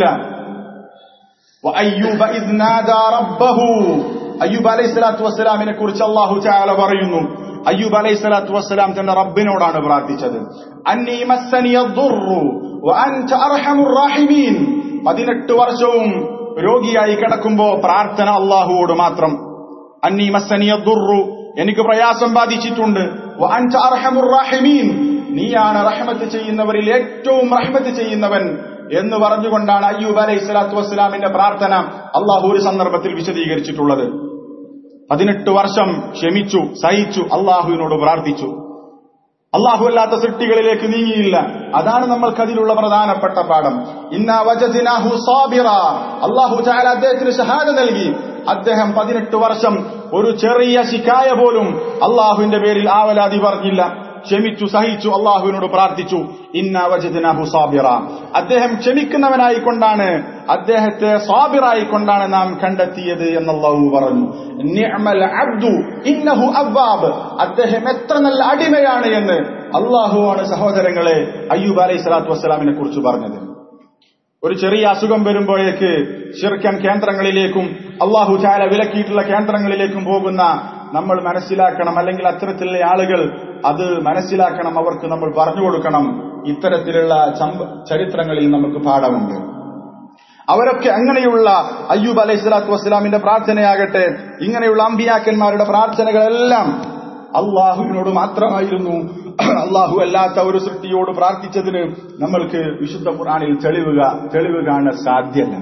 وأيوب إذ نادى ربه അയ്യൂബ് അലൈഹി സ്വലാത്തു വസ്സലാമിനെ കുറിച്ച് അള്ളാഹു ചാല പറയുന്നു അയ്യൂബ് അലൈഹി സ്വലാത്തു വസ്സലാം തന്റെ റബ്ബിനോടാണ് പ്രാർത്ഥിച്ചത് അന്നീ മസ്സനിയ ദുർറു വഅൻത അർഹമുർ റാഹിമീൻ പതിനെട്ട് വർഷവും രോഗിയായി കിടക്കുമ്പോ പ്രാർത്ഥന അള്ളാഹുവോട് മാത്രം അന്നീ മസ്സനിയ ദുർറു എനിക്ക് പ്രയാസം ബാധിച്ചിട്ടുണ്ട് വഅൻത അർഹമുർ റാഹിമീൻ നീയാണ് റഹ്മത്ത് ചെയ്യുന്നവരിൽ ഏറ്റവും റഹ്മത്ത് ചെയ്യുന്നവൻ എന്ന് പറഞ്ഞുകൊണ്ടാണ് അയ്യൂബ് അലൈഹി സ്വലാത്തു വസ്സലാമിന്റെ പ്രാർത്ഥന അള്ളാഹു ഒരു സന്ദർഭത്തിൽ വിശദീകരിച്ചിട്ടുള്ളത് പതിനെട്ട് വർഷം ക്ഷമിച്ചു സഹിച്ചു അള്ളാഹുവിനോട് പ്രാർത്ഥിച്ചു അള്ളാഹു അല്ലാത്ത സൃഷ്ടികളിലേക്ക് നീങ്ങിയില്ല അതാണ് നമ്മൾക്ക് അതിലുള്ള പ്രധാനപ്പെട്ട പാഠം ഇന്നാ വജദിനാഹു സാബിറ അള്ളാഹു ചാല അദ്ദേഹത്തിന് ഷഹാദ നൽകി അദ്ദേഹം പതിനെട്ട് വർഷം ഒരു ചെറിയ ശിക്കായ പോലും അള്ളാഹുവിന്റെ പേരിൽ ആവലാതി പറഞ്ഞില്ല ക്ഷമിച്ചു സഹിച്ചു അള്ളാഹുവിനോട് പ്രാർത്ഥിച്ചു ഇന്ന വജദിനാഹു സാബിറ അദ്ദേഹം ക്ഷമിക്കുന്നവനായിക്കൊണ്ടാണ് അദ്ദേഹത്തെ സാബിറായിക്കൊണ്ടാണ് നാം കണ്ടെത്തിയത് എന്നല്ലാഹു പറഞ്ഞു നിഅമൽ അബ്ദു ഇന്നഹു അവ്വാബ് അദ്ദേഹം എത്ര നല്ല അടിമയാണ് എന്ന് അള്ളാഹുവാണ് സഹോദരങ്ങളെ അയ്യൂബ് അലൈഹി സ്വലാത്തു വസ്സലാമിനെ കുറിച്ച് പറഞ്ഞത് ഒരു ചെറിയ അസുഖം വരുമ്പോഴേക്ക് ഷിർക്കൻ കേന്ദ്രങ്ങളിലേക്കും അള്ളാഹു ചാല വിലക്കിയിട്ടുള്ള കേന്ദ്രങ്ങളിലേക്കും പോകുന്ന നമ്മൾ മനസ്സിലാക്കണം അല്ലെങ്കിൽ അത്തരത്തിലുള്ള ആളുകൾ അത് മനസ്സിലാക്കണം അവർക്ക് നമ്മൾ പറഞ്ഞു കൊടുക്കണം ഇത്തരത്തിലുള്ള ചരിത്രങ്ങളിൽ നമുക്ക് പാഠമുണ്ട് അവരൊക്കെ അങ്ങനെയുള്ള അയ്യൂബ് അലൈഹി സ്വലാത്തു വസ്സലാമിന്റെ പ്രാർത്ഥനയാകട്ടെ ഇങ്ങനെയുള്ള അമ്പിയാക്കന്മാരുടെ പ്രാർത്ഥനകളെല്ലാം അള്ളാഹുവിനോട് മാത്രമായിരുന്നു അള്ളാഹു അല്ലാത്ത ഒരു സൃഷ്ടിയോട് പ്രാർത്ഥിച്ചതിന് നമ്മൾക്ക് വിശുദ്ധ ഖുറാനിൽ തെളിവുക തെളിവ് കാണാൻ സാധ്യമല്ല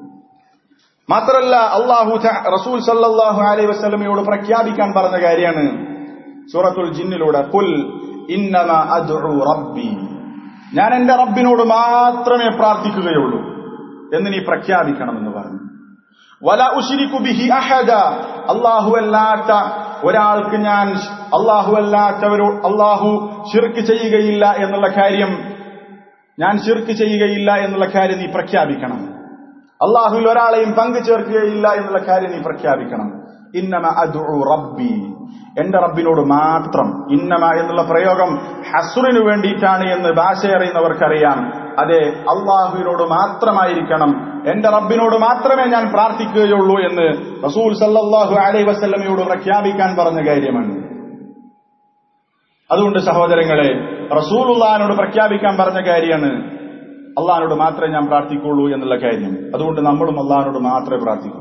മാത്രമല്ല അള്ളാഹു റസൂൽ സല്ലാഹു അലൈഹി വസ്ലമയോട് പ്രഖ്യാപിക്കാൻ പറഞ്ഞ കാര്യമാണ് സൂറത്തുൽ ജിന്നിലൂടെ പുൽ ഇന്നമ അദ്ഉ റബ്ബി ഞാൻ എന്റെ റബ്ബിനോട് മാത്രമേ പ്രാർത്ഥിക്കുകയുള്ളൂ എന്ന് നീ പ്രഖ്യാപിക്കണമെന്ന് പറഞ്ഞു വല ഉഷിരിക്കു ബിഹി അഹദ അള്ളാഹു അല്ലാത്ത ഒരാൾക്ക് ഞാൻ അള്ളാഹു അല്ലാത്തവരോ അള്ളാഹു ഷിർക്ക് ചെയ്യുകയില്ല എന്നുള്ള കാര്യം ഞാൻ ഷിർക്ക് ചെയ്യുകയില്ല എന്നുള്ള കാര്യം നീ പ്രഖ്യാപിക്കണം അള്ളാഹുവിൽ ഒരാളെയും പങ്കു ചേർക്കുകയില്ല എന്നുള്ള കാര്യം നീ പ്രഖ്യാപിക്കണം ഇന്നമ അദു റബ്ബി എന്റെ റബ്ബിനോട് മാത്രം ഇന്നമ എന്നുള്ള പ്രയോഗം ഹസുറിനു വേണ്ടിയിട്ടാണ് എന്ന് ഭാഷ അറിയുന്നവർക്കറിയാം അതെ അള്ളാഹുവിനോട് മാത്രമായിരിക്കണം എന്റെ റബ്ബിനോട് മാത്രമേ ഞാൻ പ്രാർത്ഥിക്കുകയുള്ളൂ എന്ന് റസൂൽ സല്ലാഹു അലൈ വസ്ല്ലമയോട് പ്രഖ്യാപിക്കാൻ പറഞ്ഞ കാര്യമാണ് അതുകൊണ്ട് സഹോദരങ്ങളെ റസൂലുള്ളഹാനോട് പ്രഖ്യാപിക്കാൻ പറഞ്ഞ കാര്യമാണ് അള്ളഹാനോട് മാത്രമേ ഞാൻ പ്രാർത്ഥിക്കുള്ളൂ എന്നുള്ള കാര്യം അതുകൊണ്ട് നമ്മളും അള്ളഹാനോട് മാത്രമേ പ്രാർത്ഥിക്കുള്ളൂ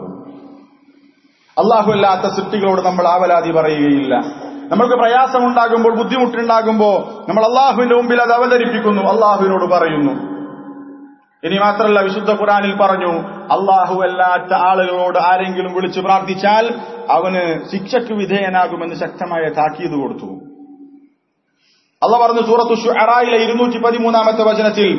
അള്ളാഹു അല്ലാത്ത സൃഷ്ടികളോട് നമ്മൾ ആവലാതി പറയുകയില്ല നമ്മൾക്ക് പ്രയാസമുണ്ടാകുമ്പോൾ ബുദ്ധിമുട്ടുണ്ടാകുമ്പോൾ നമ്മൾ അള്ളാഹുവിന്റെ മുമ്പിൽ അത് അവതരിപ്പിക്കുന്നു അള്ളാഹുവിനോട് പറയുന്നു ഇനി മാത്രമല്ല വിശുദ്ധ ഖുറാനിൽ പറഞ്ഞു അള്ളാഹു അല്ലാത്ത ആളുകളോട് ആരെങ്കിലും വിളിച്ചു പ്രാർത്ഥിച്ചാൽ അവന് ശിക്ഷയ്ക്ക് വിധേയനാകുമെന്ന് ശക്തമായ താക്കീത് കൊടുത്തു അല്ല പറഞ്ഞു സൂറത്തു ഷുഅറായിലെ ഇരുന്നൂറ്റി പതിമൂന്നാമത്തെ വചനത്തിൽ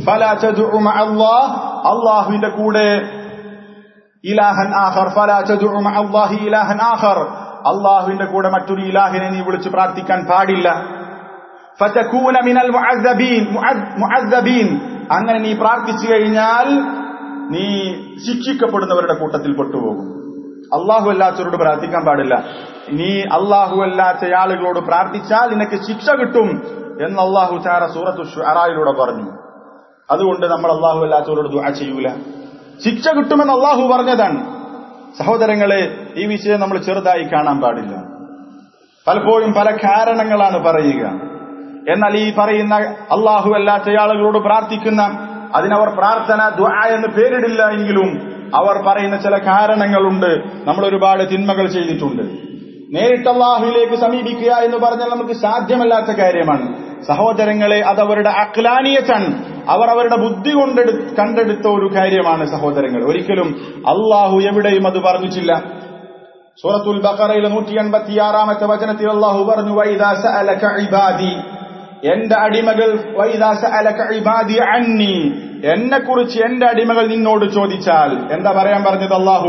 അള്ളാഹുവിന്റെ കൂടെ ഇലാഹൻ ആഹർ ഫലാ തദ്ഉ മഅ അല്ലാഹി ഇലാഹൻ ആഖർ അല്ലാഹുവിന്റെ കൂടെ മറ്റൊരു ഇലാഹിനെ നീ വിളിച്ച് പ്രാർത്ഥിക്കാൻ പാടില്ല ഫതകൂന മിനൽ മുഅദ്ദബീൻ മുഅദ്ദബീൻ അങ്ങനെ നീ പ്രാർത്ഥിച്ചു കഴിഞ്ഞാൽ നീ ശിക്ഷിക്കപ്പെടുന്നവരുടെ കൂട്ടത്തിൽ പെട്ടുപോകും അള്ളാഹു അല്ലാത്തവരോട് പ്രാർത്ഥിക്കാൻ പാടില്ല നീ അള്ളാഹു അല്ലാത്ത ആളുകളോട് പ്രാർത്ഥിച്ചാൽ നിനക്ക് ശിക്ഷ കിട്ടും എന്ന് അള്ളാഹു ചാര സൂറത്തു ഷുഅറായിലൂടെ പറഞ്ഞു അതുകൊണ്ട് നമ്മൾ അള്ളാഹു അല്ലാത്തവരോട് ദുആ ചെയ്യൂല ശിക്ഷ കിട്ടുമെന്ന് അള്ളാഹു പറഞ്ഞതാണ് സഹോദരങ്ങളെ ഈ വിഷയം നമ്മൾ ചെറുതായി കാണാൻ പാടില്ല പലപ്പോഴും പല കാരണങ്ങളാണ് പറയുക എന്നാൽ ഈ പറയുന്ന അള്ളാഹു അല്ലാത്ത ആളുകളോട് പ്രാർത്ഥിക്കുന്ന അതിനവർ പ്രാർത്ഥന ദ്വാ എന്ന് പേരിടില്ല എങ്കിലും അവർ പറയുന്ന ചില കാരണങ്ങളുണ്ട് നമ്മൾ ഒരുപാട് തിന്മകൾ ചെയ്തിട്ടുണ്ട് നേരിട്ട് അള്ളാഹുവിലേക്ക് സമീപിക്കുക എന്ന് പറഞ്ഞാൽ നമുക്ക് സാധ്യമല്ലാത്ത കാര്യമാണ് സഹോദരങ്ങളെ അത് അവരുടെ അക്ലാനിയത്താണ് അവർ അവരുടെ ബുദ്ധി കൊണ്ടെടു കണ്ടെടുത്ത ഒരു കാര്യമാണ് സഹോദരങ്ങൾ ഒരിക്കലും അള്ളാഹു എവിടെയും അത് പറഞ്ഞിട്ടില്ല സൂറത്തുൽ ബഖറയിലെ നൂറ്റി എൺപത്തിയാറാമത്തെ വചനത്തിൽ അള്ളാഹു പറഞ്ഞു ഇബാദി എന്റെ അടിമകൾ ഇബാദി അന്നി എന്നെ കുറിച്ച് എന്റെ അടിമകൾ നിന്നോട് ചോദിച്ചാൽ എന്താ പറയാൻ പറഞ്ഞത് അള്ളാഹു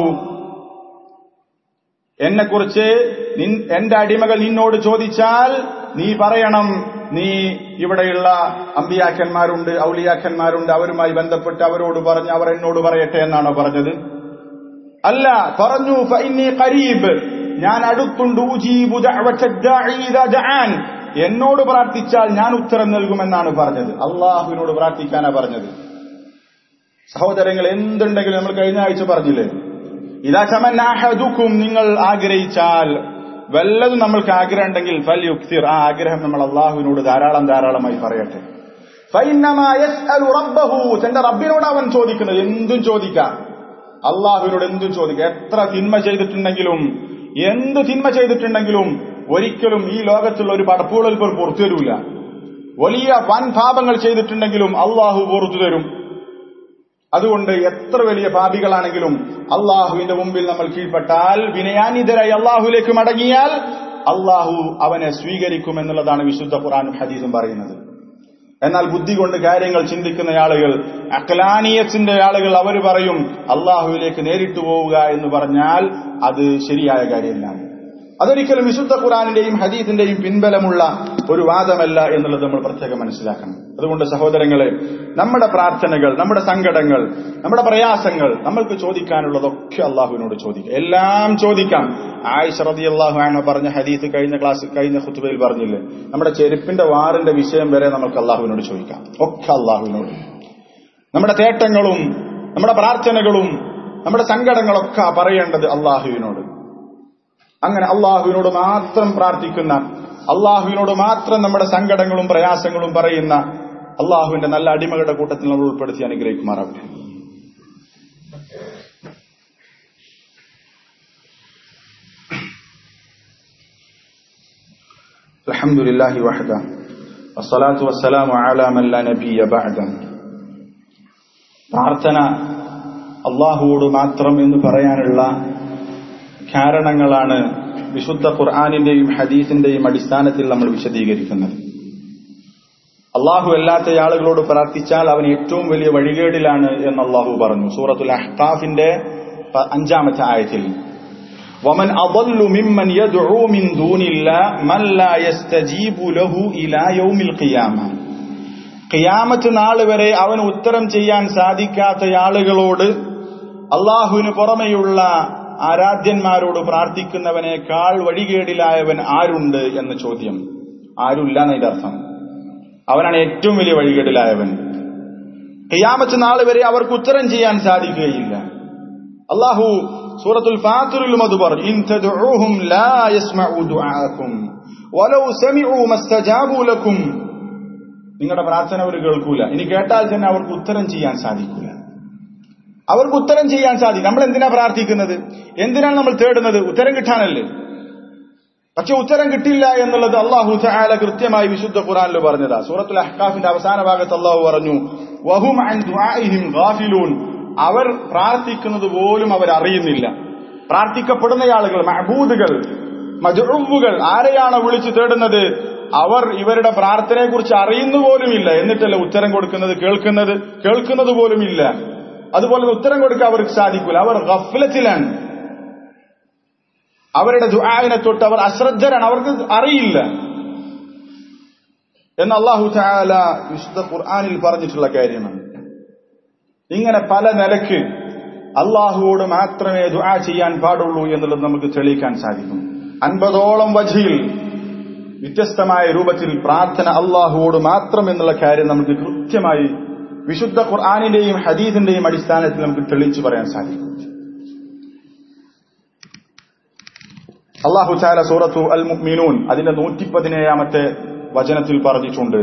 എന്നെ കുറിച്ച് എന്റെ അടിമകൾ നിന്നോട് ചോദിച്ചാൽ നീ പറയണം നീ ഇവിടെയുള്ള അമ്പിയാക്കന്മാരുണ്ട് ഔലിയാക്കന്മാരുണ്ട് അവരുമായി ബന്ധപ്പെട്ട് അവരോട് പറഞ്ഞ് അവർ എന്നോട് പറയട്ടെ എന്നാണോ പറഞ്ഞത് അല്ല പറഞ്ഞു ഫഇന്നി ഖരീബ് ഞാൻ അടുത്തുണ്ട് ഉജീബു ദഅവത ദാഇ ഇദാ ദഅാൻ എന്നോട് പ്രാർത്ഥിച്ചാൽ ഞാൻ ഉത്തരം നൽകുമെന്നാണ് പറഞ്ഞത് അള്ളാഹുവിനോട് പ്രാർത്ഥിക്കാനാ പറഞ്ഞത് സഹോദരങ്ങൾ എന്തുണ്ടെങ്കിലും നമ്മൾ കഴിഞ്ഞ ആഴ്ച പറഞ്ഞില്ലേ ഇതാ ചമന്നാഹദുക്കും നിങ്ങൾ ആഗ്രഹിച്ചാൽ വല്ലതും നമ്മൾക്ക് ആഗ്രഹം ഉണ്ടെങ്കിൽ ഫൽ യുക്തിർ ആ ആഗ്രഹം നമ്മൾ അള്ളാഹുവിനോട് ധാരാളം ധാരാളമായി പറയട്ടെ ഫൈന്നമാ യസ്അലു റബ്ബഹു തന്റെ റബ്ബിനോട് അവൻ ചോദിക്കുന്നത് എന്തും ചോദിക്കാം അള്ളാഹുവിനോട് എന്തും ചോദിക്കാം എത്ര തിന്മ ചെയ്തിട്ടുണ്ടെങ്കിലും എന്ത് തിന്മ ചെയ്തിട്ടുണ്ടെങ്കിലും ഒരിക്കലും ഈ ലോകത്തുള്ള ഒരു പടപ്പുകളിൽ പോലും പുറത്തു തരൂല വലിയ വൻ പാപങ്ങൾ ചെയ്തിട്ടുണ്ടെങ്കിലും അള്ളാഹു പുറത്തു തരും അതുകൊണ്ട് എത്ര വലിയ പാപികളാണെങ്കിലും അള്ളാഹുവിന്റെ മുമ്പിൽ നമ്മൾ കീഴ്പ്പെട്ടാൽ വിനയാനിതരായി അള്ളാഹുലേക്ക് മടങ്ങിയാൽ അള്ളാഹു അവനെ സ്വീകരിക്കും എന്നുള്ളതാണ് വിശുദ്ധ ഖുറാനും ഹദീസും പറയുന്നത് എന്നാൽ ബുദ്ധി കൊണ്ട് കാര്യങ്ങൾ ചിന്തിക്കുന്ന ആളുകൾ അക്ലാനിയത്തിന്റെ ആളുകൾ അവർ പറയും അള്ളാഹുവിലേക്ക് നേരിട്ട് പോവുക എന്ന് പറഞ്ഞാൽ അത് ശരിയായ കാര്യമല്ല അതൊരിക്കലും വിശുദ്ധ ഖുറാനിന്റെയും ഹദീസിന്റെയും പിൻബലമുള്ള ഒരു വാദമല്ല എന്നുള്ളത് നമ്മൾ പ്രത്യേകം മനസ്സിലാക്കണം അതുകൊണ്ട് സഹോദരങ്ങളെ നമ്മുടെ പ്രാർത്ഥനകൾ നമ്മുടെ സങ്കടങ്ങൾ നമ്മുടെ പ്രയാസങ്ങൾ നമ്മൾക്ക് ചോദിക്കാനുള്ളതൊക്കെ അള്ളാഹുവിനോട് ചോദിക്കാം എല്ലാം ചോദിക്കാം ആയിഷ റതി അള്ളാഹു ആണ് പറഞ്ഞ ഹദീസ് കഴിഞ്ഞ ക്ലാസ് കഴിഞ്ഞ ഖുത്തുബയിൽ പറഞ്ഞില്ലേ നമ്മുടെ ചെരുപ്പിന്റെ വാറിന്റെ വിഷയം വരെ നമുക്ക് അള്ളാഹുവിനോട് ചോദിക്കാം ഒക്കെ അള്ളാഹുവിനോട് നമ്മുടെ തേട്ടങ്ങളും നമ്മുടെ പ്രാർത്ഥനകളും നമ്മുടെ സങ്കടങ്ങളൊക്കെ പറയേണ്ടത് അള്ളാഹുവിനോട് അങ്ങനെ അള്ളാഹുവിനോട് മാത്രം പ്രാർത്ഥിക്കുന്ന അള്ളാഹുവിനോട് മാത്രം നമ്മുടെ സങ്കടങ്ങളും പ്രയാസങ്ങളും പറയുന്ന അള്ളാഹുവിന്റെ നല്ല അടിമകളുടെ കൂട്ടത്തിൽ നമ്മൾ ഉൾപ്പെടുത്തി അനുഗ്രഹിക്കുമാറാവട്ടെ الحمد لله وحده والصلاة والسلام على من لا نبي بعده പ്രാർത്ഥന അള്ളാഹുവോട് മാത്രം എന്ന് പറയാനുള്ള കാരണങ്ങളാണ് വിശുദ്ധ ഖുർആാനിന്റെയും ഹദീസിന്റെയും അടിസ്ഥാനത്തിൽ നമ്മൾ വിശദീകരിക്കുന്നത് അള്ളാഹു അല്ലാത്ത ആളുകളോട് പ്രാർത്ഥിച്ചാൽ അവൻ ഏറ്റവും വലിയ വഴികേടിലാണ് എന്ന് അള്ളാഹു പറഞ്ഞു സൂറത്തുൽ അഹ്താഫിന്റെ അഞ്ചാമത്തെ ആയത്തിൽ ومن أضل ممن يدعو من دون الله من لا يستجيب له إلى يوم القيامة ഖിയാമത്ത് നാൾ വരെ അവന് ഉത്തരം ചെയ്യാൻ സാധിക്കാത്ത ആളുകളോട് അള്ളാഹുവിന് പുറമെയുള്ള ആരാധ്യന്മാരോട് പ്രാർത്ഥിക്കുന്നവനേക്കാൾ വഴികേടിലായവൻ ആരുണ്ട് എന്ന ചോദ്യം ആരുമില്ല എന്നതിന്റെ അർത്ഥം അവനാണ് ഏറ്റവും വലിയ വഴികേടിലായവൻ ഖിയാമത്ത് നാൾ വരെ അവർക്ക് ഉത്തരം ചെയ്യാൻ സാധിക്കുകയില്ല അള്ളാഹു സൂറത്തുൽ ഫാത്തിറിലും അത് പറഞ്ഞു ഇൻ തദ്ഉഹും ലാ യസ്മഉ ദുആഅക്കും വലൗ സമിഉ മസ്തജാബു ലക്കും നിങ്ങളുടെ പ്രാർത്ഥന അവർ കേൾക്കൂല ഇനി കേട്ടാൽ തന്നെ അവർക്ക് ഉത്തരം ചെയ്യാൻ സാധിക്കൂല അവർക്ക് ഉത്തരം ചെയ്യാൻ സാധിക്കും നമ്മൾ എന്തിനാ പ്രാർത്ഥിക്കുന്നത് എന്തിനാണ് നമ്മൾ തേടുന്നത് ഉത്തരം കിട്ടാനല്ലേ പക്ഷെ ഉത്തരം കിട്ടില്ല എന്നുള്ളത് അള്ളാഹു തആല കൃത്യമായി വിശുദ്ധ ഖുറാനിൽ പറഞ്ഞതാ സൂറത്തുൽ അഹ്കാഫിന്റെ അവസാന ഭാഗത്ത് അള്ളാഹു പറഞ്ഞു വഹും അൻ ദുആഇഹിം ഗാഫിലൂൻ അവർ പ്രാർത്ഥിക്കുന്നത് പോലും അവർ അറിയുന്നില്ല പ്രാർത്ഥിക്കപ്പെടുന്ന ആളുകൾ മഹബൂദുകൾ മജുവുകൾ ആരെയാണോ വിളിച്ചു തേടുന്നത് അവർ ഇവരുടെ പ്രാർത്ഥനയെ കുറിച്ച് അറിയുന്നു പോലുമില്ല എന്നിട്ടല്ല ഉത്തരം കൊടുക്കുന്നത് കേൾക്കുന്നത് കേൾക്കുന്നത് പോലുമില്ല അതുപോലെ ഉത്തരം കൊടുക്കാൻ അവർക്ക് സാധിക്കില്ല അവർ ഗഫലത്തിലാണ് അവരുടെ ദുആവിനെ തൊട്ട് അവർ അശ്രദ്ധരാണ് അവർക്ക് അറിയില്ല എന്ന് അള്ളാഹു താല വിശുദ്ധ ഖുർആാനിൽ പറഞ്ഞിട്ടുള്ള കാര്യമാണ് ഇങ്ങനെ പല നിലക്ക് അള്ളാഹുവോട് മാത്രമേ ദുആ ചെയ്യാൻ പാടുള്ളൂ എന്നുള്ളത് നമുക്ക് തെളിയിക്കാൻ സാധിക്കും അൻപതോളം വജിയിൽ വ്യത്യസ്തമായ രൂപത്തിൽ പ്രാർത്ഥന അള്ളാഹുവോട് മാത്രം എന്നുള്ള കാര്യം നമുക്ക് കൃത്യമായി വിശുദ്ധ ഖുർആാനിന്റെയും ഹദീദിന്റെയും അടിസ്ഥാനത്തിൽ നമുക്ക് തെളിയിച്ചു പറയാൻ സാധിക്കും അള്ളാഹു ചാല സൂറത്തു അൽ മുഅ്മിനൂൻ അതിന്റെ നൂറ്റി പതിനേഴാമത്തെ വചനത്തിൽ പറഞ്ഞിട്ടുണ്ട്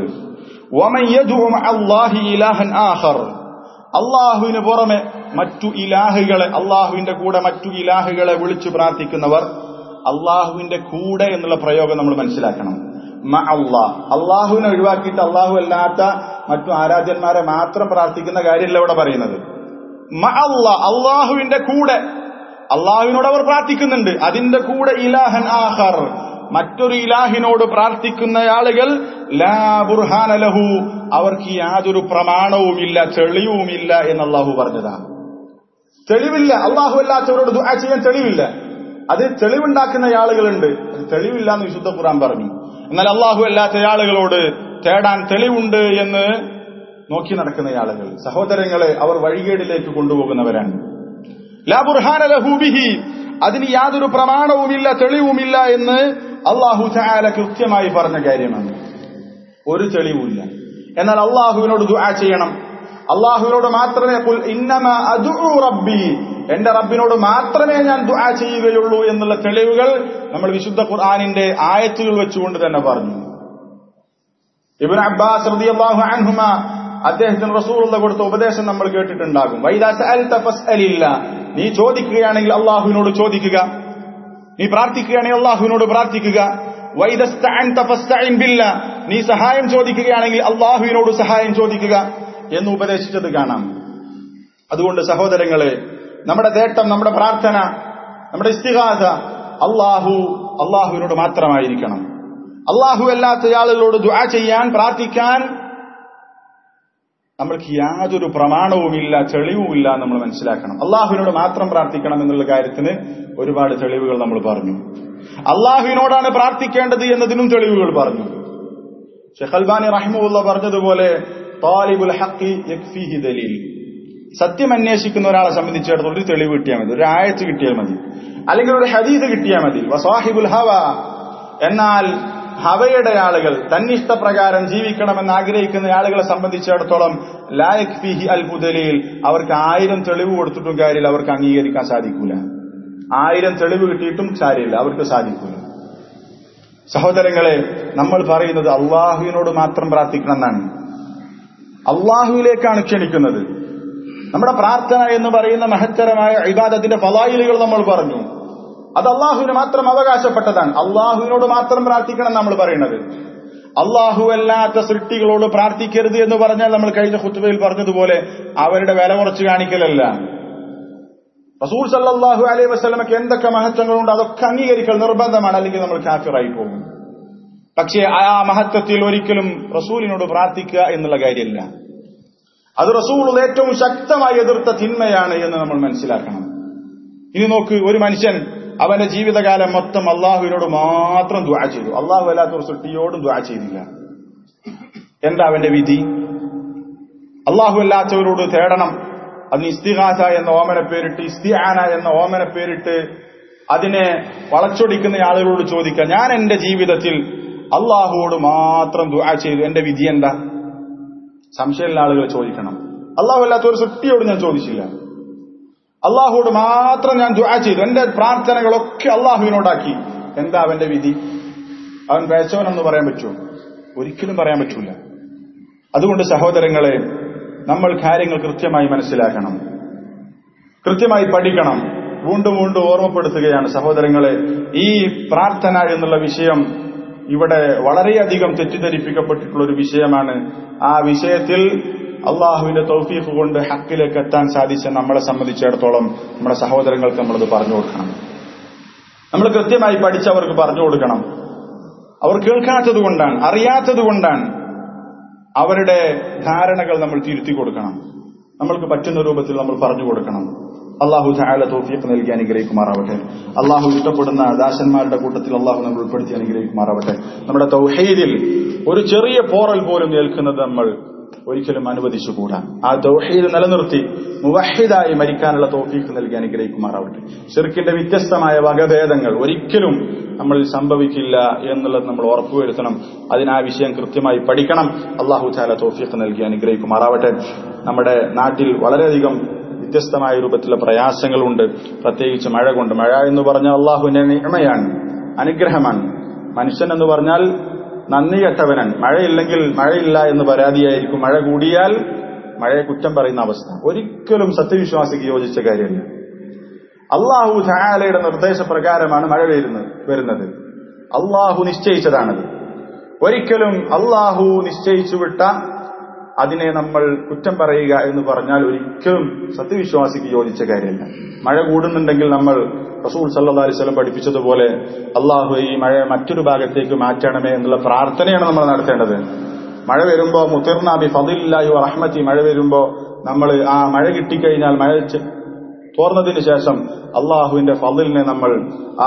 അള്ളാഹുവിന് പുറമെ മറ്റു ഇലാഹുകളെ അള്ളാഹുവിന്റെ കൂടെ മറ്റു ഇലാഹുകളെ വിളിച്ചു പ്രാർത്ഥിക്കുന്നവർ അള്ളാഹുവിന്റെ കൂടെ എന്നുള്ള പ്രയോഗം നമ്മൾ മനസ്സിലാക്കണം മ അള്ളാഹ് അള്ളാഹുവിനെ ഒഴിവാക്കിയിട്ട് അള്ളാഹു അല്ലാത്ത മറ്റു ആരാധ്യന്മാരെ മാത്രം പ്രാർത്ഥിക്കുന്ന കാര്യമല്ല ഇവിടെ പറയുന്നത് മ അള്ളാഹ് അള്ളാഹുവിന്റെ കൂടെ അള്ളാഹുവിനോട് അവർ പ്രാർത്ഥിക്കുന്നുണ്ട് അതിന്റെ കൂടെ ഇലാഹൻ ആഹർ മറ്റൊരു ഇലാഹിനോട് പ്രാർത്ഥിക്കുന്ന ആളുകൾ ലാ ബുർഹാനലഹു അവർക്ക് യാതൊരു പ്രമാണവുമില്ല തെളിവുമില്ല എന്ന് അള്ളാഹു പറഞ്ഞതാണ് തെളിവില്ല അള്ളാഹു അല്ലാത്തവരോട് ദുആ ചെയ്യാൻ തെളിവില്ല അത് തെളിവുണ്ടാക്കുന്ന ആളുകളുണ്ട് അത് തെളിവില്ല എന്ന് വിശുദ്ധ ഖുറാൻ പറഞ്ഞു എന്നാൽ അള്ളാഹു അല്ലാത്ത ആളുകളോട് തേടാൻ തെളിവുണ്ട് എന്ന് നോക്കി നടക്കുന്ന ആളുകൾ സഹോദരങ്ങളെ അവർ വഴികേടിലേക്ക് കൊണ്ടുപോകുന്നവരാണ് ലാ ബുർഹാന ലഹൂബിഹി അതിന് യാതൊരു പ്രമാണവുമില്ല തെളിവുമില്ല എന്ന് അള്ളാഹു ചായാല കൃത്യമായി പറഞ്ഞ കാര്യമാണ് ഒരു തെളിവുമില്ല എന്നാൽ അള്ളാഹുവിനോട് ദുആ ചെയ്യണം അള്ളാഹുവിനോട് മാത്രമേ ഖുൽ ഇന്നമ അദ്ഉ റബ്ബി എന്റെ റബ്ബിനോട് മാത്രമേ ഞാൻ ദുആ ചെയ്യുകയുള്ളൂ എന്നുള്ള തെളിവുകൾ നമ്മൾ വിശുദ്ധ ഖുർആനിന്റെ ആയത്തുകൾ വെച്ചുകൊണ്ട് തന്നെ പറഞ്ഞു ഇബ്നു അബ്ബാസ് റളിയല്ലാഹു അൻഹുമ അദ്ദേഹത്തിന് റസൂലുള്ള കൊടുത്ത ഉപദേശം നമ്മൾ കേട്ടിട്ടുണ്ടാകും വൈദാ സഅൽത ഫസ്അലില്ല നീ ചോദിക്കുകയാണെങ്കിൽ അള്ളാഹുവിനോട് ചോദിക്കുക നീ പ്രാർത്ഥിക്കുകയാണെങ്കിൽ അള്ളാഹുവിനോട് പ്രാർത്ഥിക്കുക വൈദസ്തഅൻത ഫസ്തഇൻ ബില്ല നീ സഹായം ചോദിക്കുകയാണെങ്കിൽ അള്ളാഹുവിനോട് സഹായം ചോദിക്കുക എന്ന് ഉപദേശിച്ചത് കാണാം അതുകൊണ്ട് സഹോദരങ്ങളെ നമ്മുടെ നേട്ടം നമ്മുടെ പ്രാർത്ഥന നമ്മുടെ ഇസ്തിഹാസ അള്ളാഹു അള്ളാഹുവിനോട് മാത്രമായിരിക്കണം അള്ളാഹു അല്ലാത്ത ആളുകളോട് ദുആ ചെയ്യാൻ പ്രാർത്ഥിക്കാൻ നമ്മൾക്ക് യാതൊരു പ്രമാണവുമില്ല തെളിവുമില്ല നമ്മൾ മനസ്സിലാക്കണം അള്ളാഹുവിനോട് മാത്രം പ്രാർത്ഥിക്കണം എന്നുള്ള കാര്യത്തിന് ഒരുപാട് തെളിവുകൾ നമ്മൾ പറഞ്ഞു അള്ളാഹുവിനോടാണ് പ്രാർത്ഥിക്കേണ്ടത് എന്നതിനും തെളിവുകൾ പറഞ്ഞു ഷെഖൽബാനി റഹിമുള്ള പറഞ്ഞതുപോലെ താലിബുൽ ഹക്കി യക്ഫിഹി ദലീൽ സത്യം അന്വേഷിക്കുന്ന ഒരാളെ സംബന്ധിച്ചിടത്തോളം ഒരു തെളിവ് കിട്ടിയാൽ മതി ഒരു ആയത്ത് കിട്ടിയാൽ മതി അല്ലെങ്കിൽ ഒരു ഹദീദ് കിട്ടിയാൽ മതി വസാഹിബുൽ ഹവ എന്നാൽ ഹവയുടെ ആളുകൾ തന്നിഷ്ടപ്രകാരം ജീവിക്കണമെന്ന് ആഗ്രഹിക്കുന്ന ആളുകളെ സംബന്ധിച്ചിടത്തോളം ലായക് ഫിഹി അൽ ബുദലീൽ അവർക്ക് ആയിരം തെളിവ് കൊടുത്തിട്ടും കാര്യമില്ല അവർക്ക് അംഗീകരിക്കാൻ സാധിക്കൂല ആയിരം തെളിവ് കിട്ടിയിട്ടും കാര്യമില്ല അവർക്ക് സാധിക്കൂല സഹോദരങ്ങളെ നമ്മൾ പറയുന്നത് അള്ളാഹുവിനോട് മാത്രം പ്രാർത്ഥിക്കണം എന്നാണ് അള്ളാഹുവിലേക്കാണ് ക്ഷണിക്കുന്നത് നമ്മുടെ പ്രാർത്ഥന എന്ന് പറയുന്ന മഹത്തരമായ ഇബാദത്തിന്റെ ഫലായിലുകൾ നമ്മൾ പറഞ്ഞു അത് അള്ളാഹുവിന് മാത്രം അവകാശപ്പെട്ടതാണ് അള്ളാഹുവിനോട് മാത്രം പ്രാർത്ഥിക്കണം നമ്മൾ പറയുന്നത് അള്ളാഹു അല്ലാത്ത സൃഷ്ടികളോട് പ്രാർത്ഥിക്കരുത് എന്ന് പറഞ്ഞാൽ നമ്മൾ കഴിഞ്ഞ കുത്തുബയിൽ പറഞ്ഞതുപോലെ അവരുടെ വില കുറച്ച് കാണിക്കലല്ല റസൂൽ സല്ലാഹു അലൈഹി വസ്ലമക്ക് എന്തൊക്കെ മഹത്വങ്ങളുണ്ട് അതൊക്കെ അംഗീകരിക്കൽ നിർബന്ധമാണ് അല്ലെങ്കിൽ നമ്മൾ കാഫിറായി പോകും പക്ഷേ ആ മഹത്വത്തിൽ ഒരിക്കലും റസൂലിനോട് പ്രാർത്ഥിക്കുക എന്നുള്ള കാര്യമില്ല അത് റസൂൾ ഏറ്റവും ശക്തമായി എതിർത്ത തിന്മയാണ് എന്ന് നമ്മൾ മനസ്സിലാക്കണം ഇനി നോക്ക് ഒരു മനുഷ്യൻ അവന്റെ ജീവിതകാലം മൊത്തം അള്ളാഹുവിനോട് മാത്രം ദ്വാ ചെയ്തു അള്ളാഹു അല്ലാത്ത ഒരു സൃഷ്ടിയോടും ദ്വാ ചെയ്തില്ല എന്താ അവന്റെ വിധി അള്ളാഹു അല്ലാത്തവരോട് തേടണം അതിന് ഇസ്തിഹാസ എന്ന ഓമന പേരിട്ട് ഇസ്തിഹാന എന്ന ഓമന പേരിട്ട് അതിനെ വളച്ചൊടിക്കുന്ന ആളുകളോട് ചോദിക്കുക ഞാൻ എന്റെ ജീവിതത്തിൽ അള്ളാഹുവോട് മാത്രം ദുആ ചെയ്തു എന്റെ വിധി എന്താ സംശയമുള്ള ആളുകൾ ചോദിക്കണം അള്ളാഹു അല്ലാത്ത ഒരു സൃഷ്ടിയോട് ഞാൻ ചോദിച്ചില്ല അള്ളാഹുവോട് മാത്രം ഞാൻ ദുആ ചെയ്തു എന്റെ പ്രാർത്ഥനകളൊക്കെ അള്ളാഹുവിനോടാക്കി എന്താ അവന്റെ വിധി അവൻ പേച്ചവനെന്ന് പറയാൻ പറ്റുമോ ഒരിക്കലും പറയാൻ പറ്റൂല അതുകൊണ്ട് സഹോദരങ്ങളെ നമ്മൾ കാര്യങ്ങൾ കൃത്യമായി മനസ്സിലാക്കണം കൃത്യമായി പഠിക്കണം വീണ്ടും വീണ്ടും ഓർമ്മപ്പെടുത്തുകയാണ് സഹോദരങ്ങളെ ഈ പ്രാർത്ഥന എന്നുള്ള വിഷയം ഇവിടെ വളരെയധികം തെറ്റിദ്ധരിപ്പിക്കപ്പെട്ടിട്ടുള്ള ഒരു വിഷയമാണ് ആ വിഷയത്തിൽ അള്ളാഹുവിന്റെ തൗഫീഖ് കൊണ്ട് ഹക്കിലേക്ക് എത്താൻ സാധിച്ച നമ്മളെ സംബന്ധിച്ചിടത്തോളം നമ്മുടെ സഹോദരങ്ങൾക്ക് നമ്മളത് പറഞ്ഞു കൊടുക്കണം നമ്മൾ കൃത്യമായി പഠിച്ചവർക്ക് പറഞ്ഞു കൊടുക്കണം അവർ കേൾക്കാത്തത് കൊണ്ടാണ് അറിയാത്തത് കൊണ്ടാണ് അവരുടെ ധാരണകൾ നമ്മൾ തിരുത്തി കൊടുക്കണം നമ്മൾക്ക് പറ്റുന്ന രൂപത്തിൽ നമ്മൾ പറഞ്ഞു കൊടുക്കണം അള്ളാഹു ചായാല തോഫിയൊക്കെ നൽകി അനുഗ്രഹിക്കുമാറാവട്ടെ അള്ളാഹു ഇഷ്ടപ്പെടുന്ന ദാസന്മാരുടെ കൂട്ടത്തിൽ അള്ളാഹു നമ്മൾ ഉൾപ്പെടുത്തി അനുഗ്രഹിക്കുമാറാവട്ടെ നമ്മുടെ തൗഹീദിൽ ഒരു ചെറിയ പോറൽ പോലും ഏൽക്കുന്നത് നമ്മൾ ഒരിക്കലും അനുവദിച്ചുകൂടാ ആ തൗഹീദ് നിലനിർത്തി മുവഹിദായി മരിക്കാനുള്ള തോഫീക്ക് നൽകി അനുഗ്രഹിക്കുമാറാവട്ടെ ഷിർക്കിന്റെ വ്യത്യസ്തമായ വകഭേദങ്ങൾ ഒരിക്കലും നമ്മൾ സംഭവിക്കില്ല എന്നുള്ളത് നമ്മൾ ഉറപ്പുവരുത്തണം അതിനാ വിഷയം കൃത്യമായി പഠിക്കണം അള്ളാഹു ചാല തോഫീക്ക് നൽകി അനുഗ്രഹിക്കുമാറാവട്ടെ നമ്മുടെ നാട്ടിൽ വളരെയധികം വ്യത്യസ്തമായ രൂപത്തിലുള്ള പ്രയാസങ്ങളുണ്ട് പ്രത്യേകിച്ച് മഴ കൊണ്ട് മഴ എന്ന് പറഞ്ഞാൽ അള്ളാഹുവിന്റെ നിയമയാണ് അനുഗ്രഹമാണ് മനുഷ്യൻ എന്ന് പറഞ്ഞാൽ നന്ദി കെട്ടവനാണ് മഴയില്ലെങ്കിൽ മഴയില്ല എന്ന് പരാതിയായിരിക്കും മഴ കൂടിയാൽ മഴയെ കുറ്റം പറയുന്ന അവസ്ഥ ഒരിക്കലും സത്യവിശ്വാസിക്ക് യോജിച്ച കാര്യമല്ല അള്ളാഹു ധായാലയുടെ നിർദ്ദേശപ്രകാരമാണ് മഴ വരുന്നത് വരുന്നത് അള്ളാഹു നിശ്ചയിച്ചതാണത് ഒരിക്കലും അള്ളാഹു നിശ്ചയിച്ചു വിട്ട അതിനെ നമ്മൾ കുറ്റം പറയുക എന്ന് പറഞ്ഞാൽ ഒരിക്കലും സത്യവിശ്വാസിക്ക് യോജിച്ച കാര്യമല്ല മഴ കൂടുന്നുണ്ടെങ്കിൽ നമ്മൾ റസൂൽ സല്ലാ അലിസ്ലം പഠിപ്പിച്ചതുപോലെ അള്ളാഹു ഈ മഴ മറ്റൊരു ഭാഗത്തേക്ക് മാറ്റണമേ എന്നുള്ള പ്രാർത്ഥനയാണ് നമ്മൾ നടത്തേണ്ടത് മഴ വരുമ്പോ മുത്തിർനാബി ഫതില്ലാഹി റഹ്മത്തി മഴ വരുമ്പോ നമ്മൾ ആ മഴ കിട്ടിക്കഴിഞ്ഞാൽ മഴ തോർന്നതിന് ശേഷം അള്ളാഹുവിന്റെ ഫതിലിനെ നമ്മൾ ആ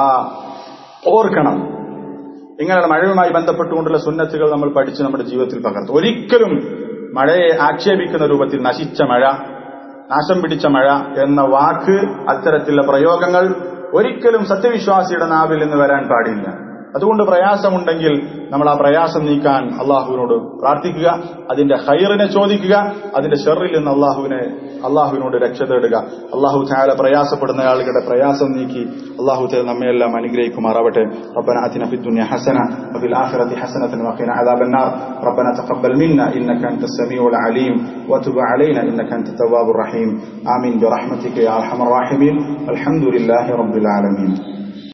ഓർക്കണം ഇങ്ങനെയുള്ള മഴയുമായി ബന്ധപ്പെട്ടുകൊണ്ടുള്ള സുന്നത്തുകൾ നമ്മൾ പഠിച്ച് നമ്മുടെ ജീവിതത്തിൽ പകർത്തും ഒരിക്കലും മഴയെ ആക്ഷേപിക്കുന്ന രൂപത്തിൽ നശിച്ച മഴ നാശം പിടിച്ച മഴ എന്ന വാക്ക് അത്തരത്തിലുള്ള പ്രയോഗങ്ങൾ ഒരിക്കലും സത്യവിശ്വാസിയുടെ നാവിൽ നിന്ന് വരാൻ പാടില്ല അതുകൊണ്ട് പ്രയാസമുണ്ടെങ്കിൽ നമ്മൾ ആ പ്രയാസം നീക്കാൻ അള്ളാഹുവിനോട് പ്രാർത്ഥിക്കുക അതിന്റെ ഹൈറിനെ ചോദിക്കുക അതിന്റെ ഷെറിൽ നിന്ന് അള്ളാഹുവിനെ അള്ളാഹുവിനോട് രക്ഷ തേടുക അള്ളാഹു ചായാല പ്രയാസപ്പെടുന്ന ആളുകളുടെ പ്രയാസം നീക്കി അള്ളാഹു ചാല നമ്മയെല്ലാം അനുഗ്രഹിക്കുമാറാവട്ടെ ربنا آتنا في الدنيا حسنة وفي الآخرة حسنة وقنا عذاب النار ربنا تقبل منا إنك أنت السميع العليم وتب علينا إنك أنت التواب الرحيم آمين برحمتك يا أرحم الراحمين الحمد لله رب العالمين